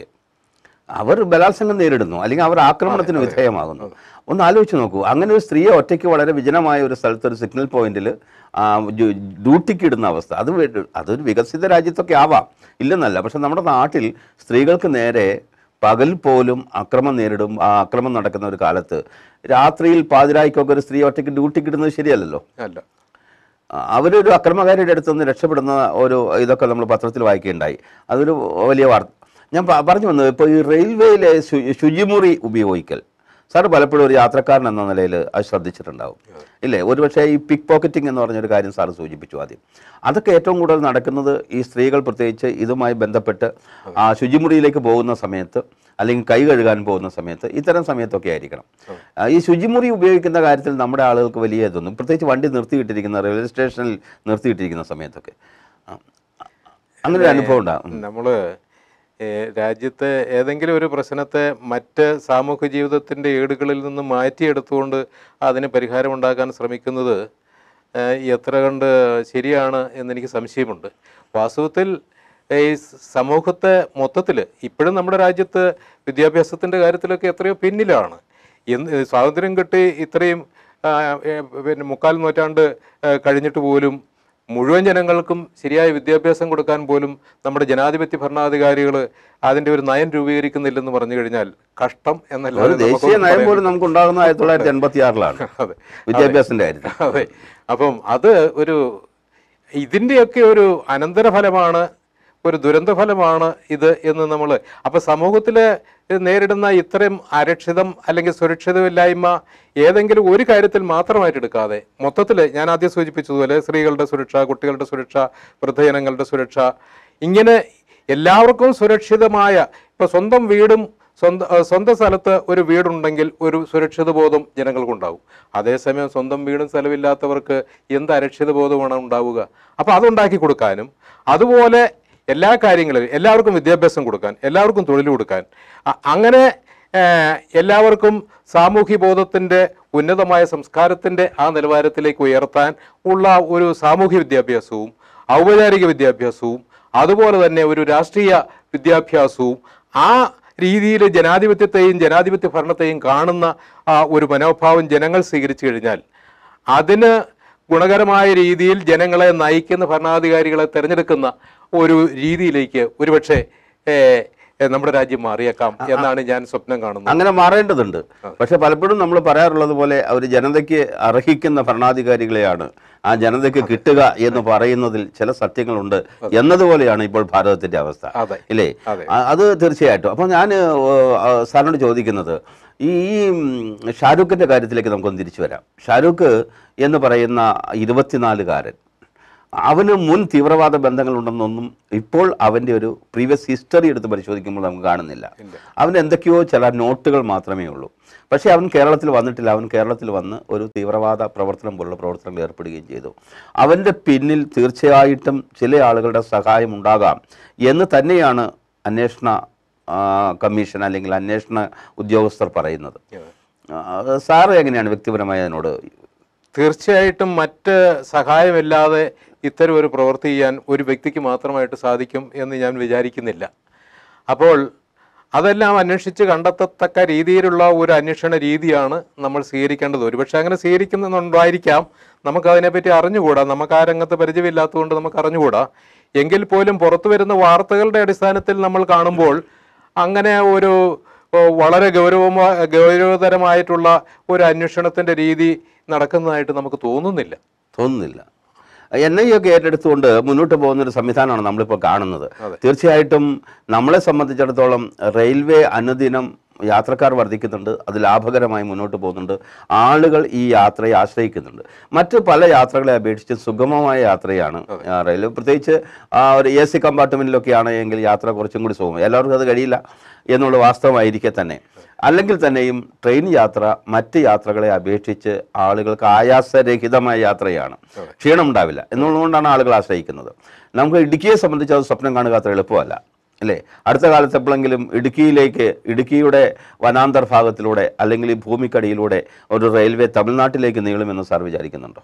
അവർ ബലാത്സംഗം നേരിടുന്നു അല്ലെങ്കിൽ അവർ ആക്രമണത്തിന് വിധേയമാകുന്നു ഒന്ന് ആലോചിച്ച് നോക്കൂ അങ്ങനെ ഒരു സ്ത്രീയെ ഒറ്റയ്ക്ക് വളരെ വിജനമായ ഒരു സ്ഥലത്ത് ഒരു സിഗ്നൽ പോയിന്റിൽ ഡ്യൂട്ടിക്ക് ഇടുന്ന അവസ്ഥ അത് വേ- അതൊരു വികസിത രാജ്യത്തൊക്കെ ആവാം ഇല്ലെന്നല്ല പക്ഷെ നമ്മുടെ നാട്ടിൽ സ്ത്രീകൾക്ക് നേരെ പകൽ പോലും അക്രമം നേരിടും ആ അക്രമം നടക്കുന്ന ഒരു കാലത്ത് രാത്രിയിൽ പാതിരായ്ക്കൊക്കെ ഒരു സ്ത്രീ ഒറ്റയ്ക്ക് ഡ്യൂട്ടിക്ക് ഇടുന്നത് ശരിയല്ലല്ലോ
അല്ല
ആ, അവരൊരു അക്രമകാരിയുടെ അടുത്ത് നിന്ന് രക്ഷപ്പെടുന്ന ഒരു ഇതൊക്കെ നമ്മൾ പത്രത്തിൽ വായിക്കുകയുണ്ടായി അതൊരു വലിയ വാർത്ത ഞാൻ പ- പറഞ്ഞു വന്നത് ഇപ്പോൾ ഈ റെയിൽവേയിലെ ശു- ശുചിമുറി ഉപയോഗിക്കൽ സാർ പലപ്പോഴും ഒരു യാത്രക്കാരൻ എന്ന നിലയിൽ അത് ശ്രദ്ധിച്ചിട്ടുണ്ടാവും ഇല്ലേ ഒരുപക്ഷെ ഈ പിക്ക് പോക്കറ്റിംഗ് എന്ന് പറഞ്ഞൊരു കാര്യം സാർ സൂചിപ്പിച്ചു ആദ്യം അതൊക്കെ ഏറ്റവും കൂടുതൽ നടക്കുന്നത് ഈ സ്ത്രീകൾ പ്രത്യേകിച്ച് ഇതുമായി ബന്ധപ്പെട്ട് ആ ശുചിമുറിയിലേക്ക് പോകുന്ന സമയത്ത് അല്ലെങ്കിൽ കൈ കഴുകാൻ പോകുന്ന സമയത്ത് ഇത്തരം സമയത്തൊക്കെ ആയിരിക്കണം ആ, ഈ ശുചിമുറി ഉപയോഗിക്കുന്ന കാര്യത്തിൽ നമ്മുടെ ആളുകൾക്ക് വലിയ ഇതൊന്നും പ്രത്യേകിച്ച് വണ്ടി നിർത്തിയിട്ടിരിക്കുന്ന റെയിൽവേ സ്റ്റേഷനിൽ നിർത്തിയിട്ടിരിക്കുന്ന സമയത്തൊക്കെ ആ, അങ്ങനെ ഒരു അനുഭവം ഉണ്ടാകും
നമ്മൾ രാജ്യത്തെ ഏതെങ്കിലും ഒരു പ്രശ്നത്തെ മറ്റ് സാമൂഹ്യ ജീവിതത്തിൻ്റെ ഏടുകളിൽ നിന്ന് മാറ്റിയെടുത്തുകൊണ്ട് അതിന് പരിഹാരമുണ്ടാക്കാൻ ശ്രമിക്കുന്നത് ഏഹ്, എത്ര കണ്ട് ശരിയാണ് എന്നെനിക്ക് സംശയമുണ്ട് വാസ്തവത്തിൽ ഈ സ് സമൂഹത്തെ മൊത്തത്തിൽ ഇപ്പോഴും നമ്മുടെ രാജ്യത്ത് വിദ്യാഭ്യാസത്തിൻ്റെ കാര്യത്തിലൊക്കെ എത്രയോ പിന്നിലാണ് എന്ന് സ്വാതന്ത്ര്യം കിട്ടി ഇത്രയും ആ, ഏ, പിന്നെ മുക്കാൽ നൂറ്റാണ്ട് ആ, കഴിഞ്ഞിട്ട് പോലും മുഴുവൻ ജനങ്ങൾക്കും ശരിയായ വിദ്യാഭ്യാസം കൊടുക്കാൻ പോലും നമ്മുടെ ജനാധിപത്യ ഭരണാധികാരികൾ അതിൻ്റെ ഒരു നയം രൂപീകരിക്കുന്നില്ലെന്ന് പറഞ്ഞു കഴിഞ്ഞാൽ കഷ്ടം എന്നല്ലാതെ
ഒരു ദേശീയ
നമുക്കൊന്നും
നയം
പറയാൻ
പോലും നമുക്ക് ഉണ്ടാകുന്ന ആയിരത്തി തൊള്ളായിരത്തി എൺപത്തി ആറിലാണ്
അതെ
വിദ്യാഭ്യാസത്തിന്റെ കാര്യത്തിൽ
അതെ അപ്പം അത് ഒരു ഇതിൻ്റെയൊക്കെ ഒരു അനന്തരഫലമാണ് ഒരു ദുരന്തഫലമാണ് ഇത് എന്ന് നമ്മൾ അപ്പം സമൂഹത്തിൽ നേരിടുന്ന ഇത്രയും അരക്ഷിതം അല്ലെങ്കിൽ സുരക്ഷിതമില്ലായ്മ ഏതെങ്കിലും ഒരു കാര്യത്തിൽ മാത്രമായിട്ട് എടുക്കാതെ മൊത്തത്തിൽ ഞാൻ ആദ്യം സൂചിപ്പിച്ചതുപോലെ സ്ത്രീകളുടെ സുരക്ഷ കുട്ടികളുടെ സുരക്ഷ വൃദ്ധജനങ്ങളുടെ സുരക്ഷ ഇങ്ങനെ എല്ലാവർക്കും സുരക്ഷിതമായ ഇപ്പം സ്വന്തം വീടും സ്വന്തം ഏഹ് സ്വന്തം സ്ഥലത്ത് ഒരു വീടുണ്ടെങ്കിൽ ഒരു സുരക്ഷിത ബോധം ജനങ്ങൾക്കുണ്ടാവും അതേസമയം സ്വന്തം വീടും സ്ഥലമില്ലാത്തവർക്ക് എന്ത് അരക്ഷിത ബോധമാണ് ഉണ്ടാവുക അപ്പോൾ അതുണ്ടാക്കി കൊടുക്കാനും അതുപോലെ എല്ലാ കാര്യങ്ങളിലും എല്ലാവർക്കും വിദ്യാഭ്യാസം കൊടുക്കാൻ എല്ലാവർക്കും തൊഴിൽ കൊടുക്കാൻ അ- അങ്ങനെ ഏഹ്, എല്ലാവർക്കും സാമൂഹ്യ ബോധത്തിൻ്റെ ഉന്നതമായ സംസ്കാരത്തിൻ്റെ ആ നിലവാരത്തിലേക്ക് ഉയർത്താൻ ഉള്ള ഒരു സാമൂഹ്യ വിദ്യാഭ്യാസവും ഔപചാരിക വിദ്യാഭ്യാസവും അതുപോലെ തന്നെ ഒരു രാഷ്ട്രീയ വിദ്യാഭ്യാസവും ആ രീതിയിൽ ജനാധിപത്യത്തെയും ജനാധിപത്യ ഭരണത്തെയും കാണുന്ന ആ ഒരു മനോഭാവം ജനങ്ങൾ സ്വീകരിച്ചു കഴിഞ്ഞാൽ അതിന് ഗുണകരമായ രീതിയിൽ ജനങ്ങളെ നയിക്കുന്ന ഭരണാധികാരികളെ തിരഞ്ഞെടുക്കുന്ന ഒരു രീതിയിലേക്ക് ഒരുപക്ഷെ ഏ, ഏ, നമ്മുടെ രാജ്യം മാറിയേക്കാം എന്നാണ് ഞാൻ സ്വപ്നം കാണുന്നത്
അങ്ങനെ മാറേണ്ടതുണ്ട് പക്ഷെ പലപ്പോഴും നമ്മൾ പറയാറുള്ളത് പോലെ ഒരു ജനതയ്ക്ക് അർഹിക്കുന്ന ഭരണാധികാരികളെയാണ് ആ ജനതയ്ക്ക് കിട്ടുക എന്ന് പറയുന്നതിൽ ചില സത്യങ്ങളുണ്ട് എന്നതുപോലെയാണ് ഇപ്പോൾ ഭാരതത്തിന്റെ അവസ്ഥ
അതെ
ഇല്ലേ
അതെ.
ആ, അത് തീർച്ചയായിട്ടും അപ്പോൾ ഞാൻ സാറിനോട് ചോദിക്കുന്നത് ഈ ഈ, ഉം, ഷാരൂഖിന്റെ കാര്യത്തിലേക്ക് നമുക്കൊന്ന് തിരിച്ചു വരാം ഷാരൂഖ് എന്ന് പറയുന്ന ഇരുപത്തിനാലുകാരൻ അവന് മുൻ തീവ്രവാദ ബന്ധങ്ങളുണ്ടെന്നൊന്നും ഇപ്പോൾ അവൻ്റെ ഒരു പ്രീവിയസ് ഹിസ്റ്ററി എടുത്ത് പരിശോധിക്കുമ്പോൾ നമുക്ക് കാണുന്നില്ല അവന് എന്തൊക്കെയോ ചില നോട്ടുകൾ മാത്രമേ ഉള്ളൂ പക്ഷേ അവൻ കേരളത്തിൽ വന്നിട്ടില്ല അവൻ കേരളത്തിൽ വന്ന് ഒരു തീവ്രവാദ പ്രവർത്തനം പോലുള്ള പ്രവർത്തനങ്ങൾ ഏർപ്പെടുകയും ചെയ്തു അവൻ്റെ പിന്നിൽ തീർച്ചയായിട്ടും ചില ആളുകളുടെ സഹായം ഉണ്ടാകാം എന്ന് തന്നെയാണ് അന്വേഷണ ആ, കമ്മീഷൻ അല്ലെങ്കിൽ അന്വേഷണ ഉദ്യോഗസ്ഥർ പറയുന്നത് ആ, സാറ് എങ്ങനെയാണ് വ്യക്തിപരമായി അതിനോട്
തീർച്ചയായിട്ടും മറ്റ് സഹായമില്ലാതെ ഇത്തരം ഒരു പ്രവൃത്തി ചെയ്യാൻ ഒരു വ്യക്തിക്ക് മാത്രമായിട്ട് സാധിക്കും എന്ന് ഞാൻ വിചാരിക്കുന്നില്ല അപ്പോൾ അതെല്ലാം അന്വേഷിച്ച് കണ്ടെത്തത്തക്ക രീതിയിലുള്ള ഒരു അന്വേഷണ രീതിയാണ് നമ്മൾ സ്വീകരിക്കേണ്ടത് ഒരുപക്ഷെ അങ്ങനെ സ്വീകരിക്കുന്നുണ്ടായിരിക്കാം നമുക്ക് അതിനെപ്പറ്റി അറിഞ്ഞുകൂടാ നമുക്ക് ആ രംഗത്ത് പരിചയമില്ലാത്തതുകൊണ്ട് നമുക്ക് അറിഞ്ഞുകൂടാ എങ്കിൽ പോലും പുറത്തു വരുന്ന വാർത്തകളുടെ അടിസ്ഥാനത്തിൽ നമ്മൾ കാണുമ്പോൾ അങ്ങനെ ഒരു ഓ, വളരെ ഗൗരവമാ ഗൗരവതരമായിട്ടുള്ള ഒരു അന്വേഷണത്തിന്റെ രീതി നടക്കുന്നതായിട്ട് നമുക്ക് തോന്നുന്നില്ല
തോന്നുന്നില്ല എൻ ഐ ഒക്കെ ഏറ്റെടുത്തുകൊണ്ട് മുന്നോട്ട് പോകുന്ന ഒരു സംവിധാനമാണ് നമ്മളിപ്പോൾ കാണുന്നത്
അതെ.
തീർച്ചയായിട്ടും നമ്മളെ സംബന്ധിച്ചിടത്തോളം റെയിൽവേ അനുദിനം യാത്രക്കാർ വർദ്ധിക്കുന്നുണ്ട് അത് ലാഭകരമായി മുന്നോട്ട് പോകുന്നുണ്ട് ആളുകൾ ഈ യാത്രയെ ആശ്രയിക്കുന്നുണ്ട് മറ്റ് പല യാത്രകളെ അപേക്ഷിച്ച് സുഗമമായ യാത്രയാണ് ആ, റെയിൽവേ പ്രത്യേകിച്ച് ആ, ഒരു എ സി കമ്പാർട്ട്മെൻറ്റിലൊക്കെ ആണെങ്കിൽ യാത്ര കുറച്ചും കൂടി സുഗമം എല്ലാവർക്കും അത് കഴിയില്ല എന്നുള്ള വാസ്തവമായിരിക്കെ തന്നെ അല്ലെങ്കിൽ തന്നെയും ട്രെയിൻ യാത്ര മറ്റ് യാത്രകളെ അപേക്ഷിച്ച് ആളുകൾക്ക് ആയാസരഹിതമായ യാത്രയാണ് ക്ഷീണം ഉണ്ടാവില്ല എന്നുള്ളതുകൊണ്ടാണ് ആളുകൾ ആശ്രയിക്കുന്നത് നമുക്ക് ഇടുക്കിയെ സംബന്ധിച്ച് അത് സ്വപ്നം കാണുക അത്ര എളുപ്പമല്ല അല്ലേ അടുത്ത കാലത്ത് എപ്പോഴെങ്കിലും ഇടുക്കിയിലേക്ക് ഇടുക്കിയുടെ വനാന്തർ ഭാഗത്തിലൂടെ അല്ലെങ്കിൽ ഈ ഭൂമിക്കടിയിലൂടെ ഒരു റെയിൽവേ തമിഴ്നാട്ടിലേക്ക് നീളുമെന്ന് സാർ വിചാരിക്കുന്നുണ്ടോ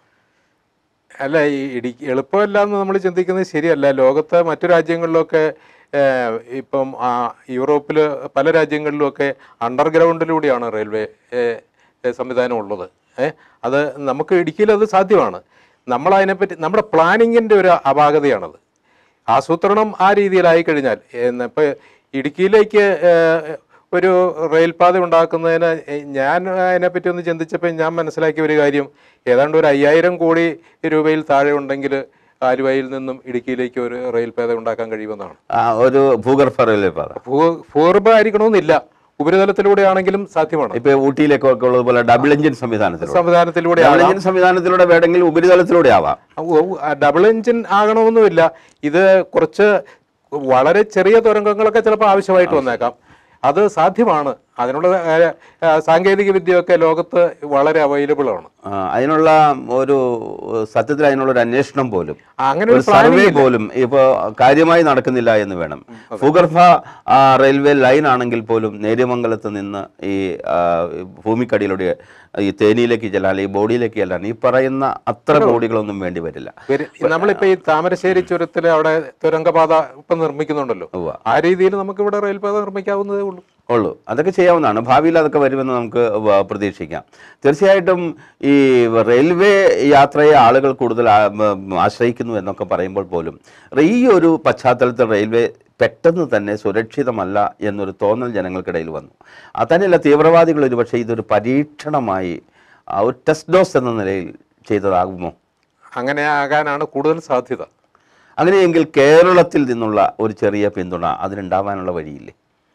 അല്ല ഈ ഇടി എളുപ്പമല്ല എന്ന് നമ്മൾ ചിന്തിക്കുന്നത് ശരിയല്ല ലോകത്തെ മറ്റു രാജ്യങ്ങളിലൊക്കെ ഏഹ്, ഇപ്പം ആ, യൂറോപ്പിൽ പല രാജ്യങ്ങളിലുമൊക്കെ അണ്ടർഗ്രൗണ്ടിലൂടെയാണ് റെയിൽവേ ഏഹ്, ഏഹ്, സംവിധാനം ഉള്ളത് ഏഹ് അത് നമുക്ക് ഇടുക്കിയിൽ അത് സാധ്യമാണ് നമ്മൾ അതിനെപ്പറ്റി നമ്മുടെ പ്ലാനിങ്ങിൻ്റെ ഒരു അപാകതയാണത് ആസൂത്രണം ആ രീതിയിലായി കഴിഞ്ഞാൽ എന്ന് ഇപ്പൊ ഇടുക്കിയിലേക്ക് ഏഹ്, ഒരു റെയിൽപാത ഉണ്ടാക്കുന്നതിന് എ- ഞാൻ അതിനെപ്പറ്റി ഒന്ന് ചിന്തിച്ചപ്പോൾ ഞാൻ മനസ്സിലാക്കിയ ഒരു കാര്യം ഏതാണ്ട് ഒരു അയ്യായിരം കോടി രൂപയിൽ താഴെ ഉണ്ടെങ്കിൽ ആലുവയിൽ നിന്നും ഇടുക്കിയിലേക്ക് ഒരു റെയിൽപാത ഉണ്ടാക്കാൻ കഴിയുമെന്നാണ്
ആ, ഒരു ഭൂഗർഭ റെയിൽവേ പാത
ഭൂ ഭൂഗർഭമായിരിക്കണമെന്നില്ല ഉപരിതലത്തിലൂടെ ആണെങ്കിലും സാധ്യമാണ്
ഇപ്പൊ ഊട്ടിയിലേക്കൊക്കെ ഉള്ളതുപോലെ ഡബിൾ എഞ്ചിൻ സംവിധാനത്തിലൂടെ
സംവിധാനത്തിലൂടെ
ഡബിൾ എഞ്ചിൻ സംവിധാനത്തിലൂടെ വേണമെങ്കിൽ ഉപരിതലത്തിലൂടെ ആവാം
ഡബിൾ എഞ്ചിൻ ആകണമെന്നുമില്ല ഇത് കുറച്ച് വളരെ ചെറിയ തുരങ്കങ്ങളൊക്കെ ചിലപ്പോൾ ആവശ്യമായിട്ട് വന്നേക്കാം അത് സാധ്യമാണ് അതിനുള്ള ഏഹ്, ഏഹ്, സാങ്കേതിക വിദ്യയൊക്കെ ലോകത്ത് വളരെ അവൈലബിൾ ആണ്
ആ, അതിനുള്ള ഒരു സത്യത്തിൽ അതിനുള്ള ഒരു അന്വേഷണം പോലും
അങ്ങനെ
ഒരു
ഒരു പ്ലാനിങ്
സർവേ പോലും ഇപ്പൊ കാര്യമായി നടക്കുന്നില്ല എന്ന് വേണം ഭൂഗർഭ ആ, റെയിൽവേ ലൈൻ ആണെങ്കിൽ പോലും നേര്യമംഗലത്ത് നിന്ന് ഈ ആ, ഭൂമിക്കടിയിലൂടെ ഈ തേനിയിലേക്ക് ചെല്ലാൻ ഈ ബോഡിയിലേക്ക് ചെല്ലാൻ ഈ പറയുന്ന അത്ര ബോഡികളൊന്നും വേണ്ടി വരില്ല
നമ്മളിപ്പോ ഈ താമരശ്ശേരി ചുരത്തിൽ അവിടെ തുരങ്കപാത ഇപ്പൊ നിർമ്മിക്കുന്നുണ്ടല്ലോ
ഉവ്വ.
ആ രീതിയിൽ നമുക്ക് ഇവിടെ റെയിൽപാത നിർമ്മിക്കാവുന്നതേ ഉള്ളൂ
ഉള്ളൂ അതൊക്കെ ചെയ്യാവുന്നതാണ് ഭാവിയിൽ അതൊക്കെ വരുമെന്ന് നമുക്ക് വ- പ്രതീക്ഷിക്കാം തീർച്ചയായിട്ടും ഈ റെയിൽവേ യാത്രയെ ആളുകൾ കൂടുതൽ ആ- ഉം, ആശ്രയിക്കുന്നു എന്നൊക്കെ പറയുമ്പോൾ പോലും ഈ ഒരു പശ്ചാത്തലത്തിൽ റെയിൽവേ പെട്ടെന്ന് തന്നെ സുരക്ഷിതമല്ല എന്നൊരു തോന്നൽ ജനങ്ങൾക്കിടയിൽ വന്നു അതന്നെയല്ല തീവ്രവാദികൾ ഒരു പക്ഷേ ഇതൊരു പരീക്ഷണമായി ആ, ഒരു ടെസ്റ്റ് ഡോസ് എന്ന നിലയിൽ ചെയ്തതാകുമോ
അങ്ങനെ ആകാനാണ് കൂടുതൽ സാധ്യത
അങ്ങനെയെങ്കിൽ കേരളത്തിൽ നിന്നുള്ള ഒരു ചെറിയ പിന്തുണ അതിനുണ്ടാവാനുള്ള വഴിയില്ലേ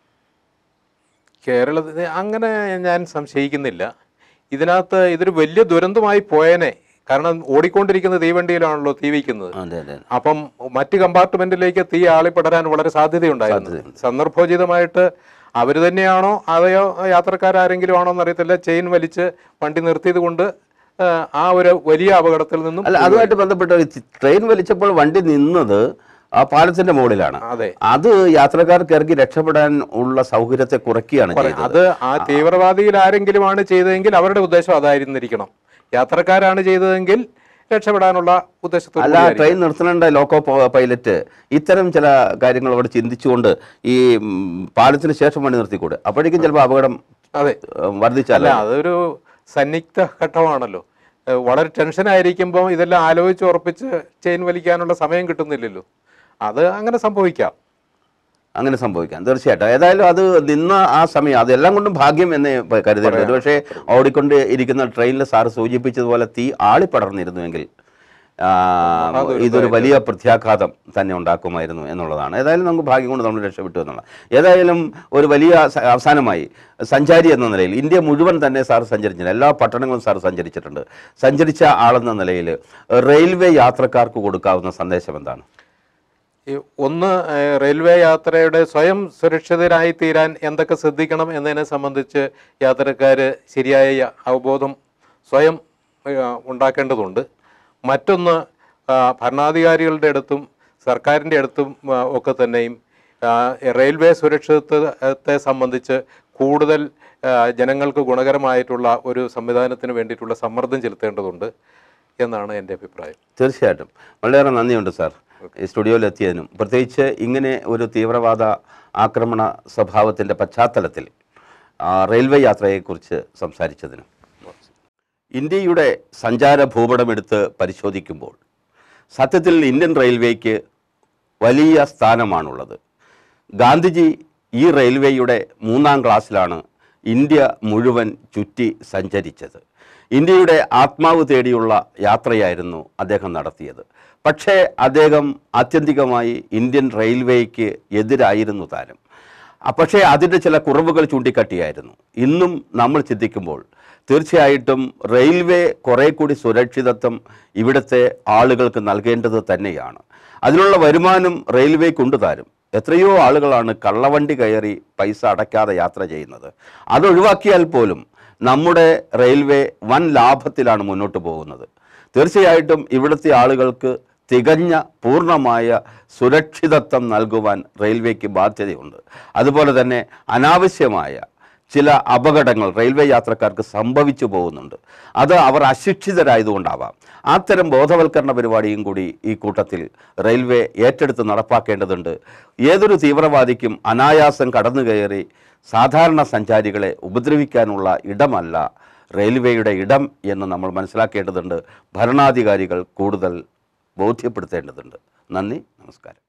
കേരളത്തിൽ അങ്ങനെ ഞാൻ സംശയിക്കുന്നില്ല ഇതിനകത്ത് ഇതൊരു വലിയ ദുരന്തമായി പോയേനെ കാരണം ഓടിക്കൊണ്ടിരിക്കുന്ന തീവണ്ടിയിലാണല്ലോ തീ വയ്ക്കുന്നത്
അതെ അതെ
അപ്പം മറ്റ് കമ്പാർട്ട്മെന്റിലേക്ക് തീ ആളിപ്പടരാൻ വളരെ സാധ്യതയുണ്ടായിരുന്നു സന്ദർഭോചിതമായിട്ട് അവർ തന്നെയാണോ അതെയോ യാത്രക്കാരെങ്കിലും ആണോ എന്നറിയത്തില്ല ചെയിൻ വലിച്ച് വണ്ടി നിർത്തിയത് കൊണ്ട് ആ, ആ ഒരു വലിയ അപകടത്തിൽ നിന്നും
അല്ല അതുമായിട്ട് ബന്ധപ്പെട്ട ഒരു ട്രെയിൻ വലിച്ചപ്പോൾ വണ്ടി നിന്നത് ആ പാലത്തിന്റെ മുകളിലാണ്
അതെ
അത് യാത്രക്കാർക്ക് ഇറങ്ങി രക്ഷപ്പെടാൻ ഉള്ള സൗകര്യത്തെ കുറയ്ക്കുകയാണ് ചെയ്തത്
അത് ആ തീവ്രവാദിയിൽ ആരെങ്കിലുമാണ് ചെയ്തതെങ്കിൽ അവരുടെ ഉദ്ദേശം അതായിരുന്നിരിക്കണം യാത്രക്കാരാണ് ചെയ്തതെങ്കിൽ രക്ഷപ്പെടാനുള്ള ഉദ്ദേശത്തോടെ
അല്ല ട്രെയിൻ നിർത്തണേണ്ട ലോക്കോ പ- പൈലറ്റ് ഇത്തരം ചില കാര്യങ്ങൾ അവിടെ ചിന്തിച്ചുകൊണ്ട് ഈ ഉം, പാലത്തിന് ശേഷം വണ്ടി നിർത്തിക്കൂടെ അപ്പോഴേക്കും ചിലപ്പോൾ അപകടം
അതെ
ഉം, വർദ്ധിച്ചാലോ
അല്ല അതൊരു സന്നിഗ്ധ ഘട്ടമാണല്ലോ ഏഹ് വളരെ ടെൻഷൻ ആയിരിക്കുമ്പോൾ ഇതെല്ലാം ആലോചിച്ച് ഉറപ്പിച്ച് ചെയിൻ വലിക്കാനുള്ള സമയം കിട്ടുന്നില്ലല്ലോ അത് അങ്ങനെ സംഭവിക്കാം
അങ്ങനെ സംഭവിക്കാം തീർച്ചയായിട്ടും ഏതായാലും അത് നിന്ന ആ സമയം അതെല്ലാം കൊണ്ടും ഭാഗ്യം എന്ന് കരുതരുത് ഒരുപക്ഷെ ഓടിക്കൊണ്ട് ഇരിക്കുന്ന ട്രെയിനിൽ സാറ് സൂചിപ്പിച്ചതുപോലെ തീ ആളിപ്പടർന്നിരുന്നുവെങ്കിൽ ആ, ഇതൊരു വലിയ പ്രത്യാഘാതം തന്നെ ഉണ്ടാക്കുമായിരുന്നു എന്നുള്ളതാണ് ഏതായാലും നമുക്ക് ഭാഗ്യം കൊണ്ട് നമ്മൾ രക്ഷപ്പെട്ടു എന്നുള്ളത് ഏതായാലും ഒരു വലിയ സ- അവസാനമായി സഞ്ചാരി എന്ന നിലയിൽ ഇന്ത്യ മുഴുവൻ തന്നെ സാർ സഞ്ചരിച്ചിട്ടുണ്ട് എല്ലാ പട്ടണങ്ങളും സാർ സഞ്ചരിച്ചിട്ടുണ്ട് സഞ്ചരിച്ച ആളെന്ന നിലയിൽ റെയിൽവേ യാത്രക്കാർക്ക് കൊടുക്കാവുന്ന സന്ദേശം എന്താണ്
ഈ ഒന്ന് ഏഹ് റെയിൽവേ യാത്രയുടെ സ്വയം സുരക്ഷിതരായി തീരാൻ എന്തൊക്കെ ശ്രദ്ധിക്കണം എന്നതിനെ സംബന്ധിച്ച് യാത്രക്കാർ ശരിയായ അവബോധം സ്വയം ഏഹ് ഉണ്ടാക്കേണ്ടതുണ്ട് മറ്റൊന്ന് ആ, ഭരണാധികാരികളുടെ അടുത്തും സർക്കാരിൻ്റെ അടുത്തും ആ, ഒക്കെ തന്നെയും ആ, റെയിൽവേ സുരക്ഷിതത്വത്തെ സംബന്ധിച്ച് കൂടുതൽ ആ, ജനങ്ങൾക്ക് ഗുണകരമായിട്ടുള്ള ഒരു സംവിധാനത്തിന് വേണ്ടിയിട്ടുള്ള സമ്മർദ്ദം ചെലുത്തേണ്ടതുണ്ട് എന്നാണ് എൻ്റെ അഭിപ്രായം
തീർച്ചയായിട്ടും വളരെയേറെ നന്ദിയുണ്ട് സാർ ഈ സ്റ്റുഡിയോയിൽ എത്തിയതിനും പ്രത്യേകിച്ച് ഇങ്ങനെ ഒരു തീവ്രവാദ ആക്രമണ സ്വഭാവത്തിൻ്റെ പശ്ചാത്തലത്തിൽ ആ, റെയിൽവേ യാത്രയെക്കുറിച്ച് സംസാരിച്ചതിനും ഇന്ത്യയുടെ സഞ്ചാര ഭൂപടമെടുത്ത് പരിശോധിക്കുമ്പോൾ സത്യത്തിൽ ഇന്ത്യൻ റെയിൽവേക്ക് വലിയ സ്ഥാനമാണുള്ളത് ഗാന്ധിജി ഈ റെയിൽവേയുടെ മൂന്നാം ക്ലാസ്സിലാണ് ഇന്ത്യ മുഴുവൻ ചുറ്റി സഞ്ചരിച്ചത് ഇന്ത്യയുടെ ആത്മാവ് തേടിയുള്ള യാത്രയായിരുന്നു അദ്ദേഹം നടത്തിയത് പക്ഷേ അദ്ദേഹം ആത്യന്തികമായി ഇന്ത്യൻ റെയിൽവേക്ക് എതിരായിരുന്നു താനും ആ, പക്ഷേ അതിൻ്റെ ചില കുറവുകൾ ചൂണ്ടിക്കാട്ടിയായിരുന്നു ഇന്നും നമ്മൾ ചിന്തിക്കുമ്പോൾ തീർച്ചയായിട്ടും റെയിൽവേ കുറേ കൂടി സുരക്ഷിതത്വം ഇവിടുത്തെ ആളുകൾക്ക് നൽകേണ്ടത് തന്നെയാണ് അതിനുള്ള വരുമാനം റെയിൽവേ കൊണ്ടുതരും എത്രയോ ആളുകളാണ് കള്ളവണ്ടി കയറി പൈസ അടയ്ക്കാതെ യാത്ര ചെയ്യുന്നത് അതൊഴിവാക്കിയാൽ പോലും നമ്മുടെ റെയിൽവേ വൻ ലാഭത്തിലാണ് മുന്നോട്ട് പോകുന്നത് തീർച്ചയായിട്ടും ഇവിടുത്തെ ആളുകൾക്ക് തികഞ്ഞ പൂർണ്ണമായ സുരക്ഷിതത്വം നൽകുവാൻ റെയിൽവേക്ക് ബാധ്യതയുണ്ട് അതുപോലെ തന്നെ അനാവശ്യമായ ചില അപകടങ്ങൾ റെയിൽവേ യാത്രക്കാർക്ക് സംഭവിച്ചു പോകുന്നുണ്ട് അത് അവർ അശിക്ഷിതരായതുകൊണ്ടാവാം അത്തരം ബോധവൽക്കരണ പരിപാടിയും കൂടി ഈ കൂട്ടത്തിൽ റെയിൽവേ ഏറ്റെടുത്ത് നടപ്പാക്കേണ്ടതുണ്ട് ഏതൊരു തീവ്രവാദിക്കും അനായാസം കടന്നു കയറി സാധാരണ സഞ്ചാരികളെ ഉപദ്രവിക്കാനുള്ള ഇടമല്ല റെയിൽവേയുടെ ഇടം എന്ന് നമ്മൾ മനസ്സിലാക്കേണ്ടതുണ്ട് ഭരണാധികാരികൾ കൂടുതൽ ബോധ്യപ്പെടുത്തേണ്ടതുണ്ട് നന്ദി നമസ്കാരം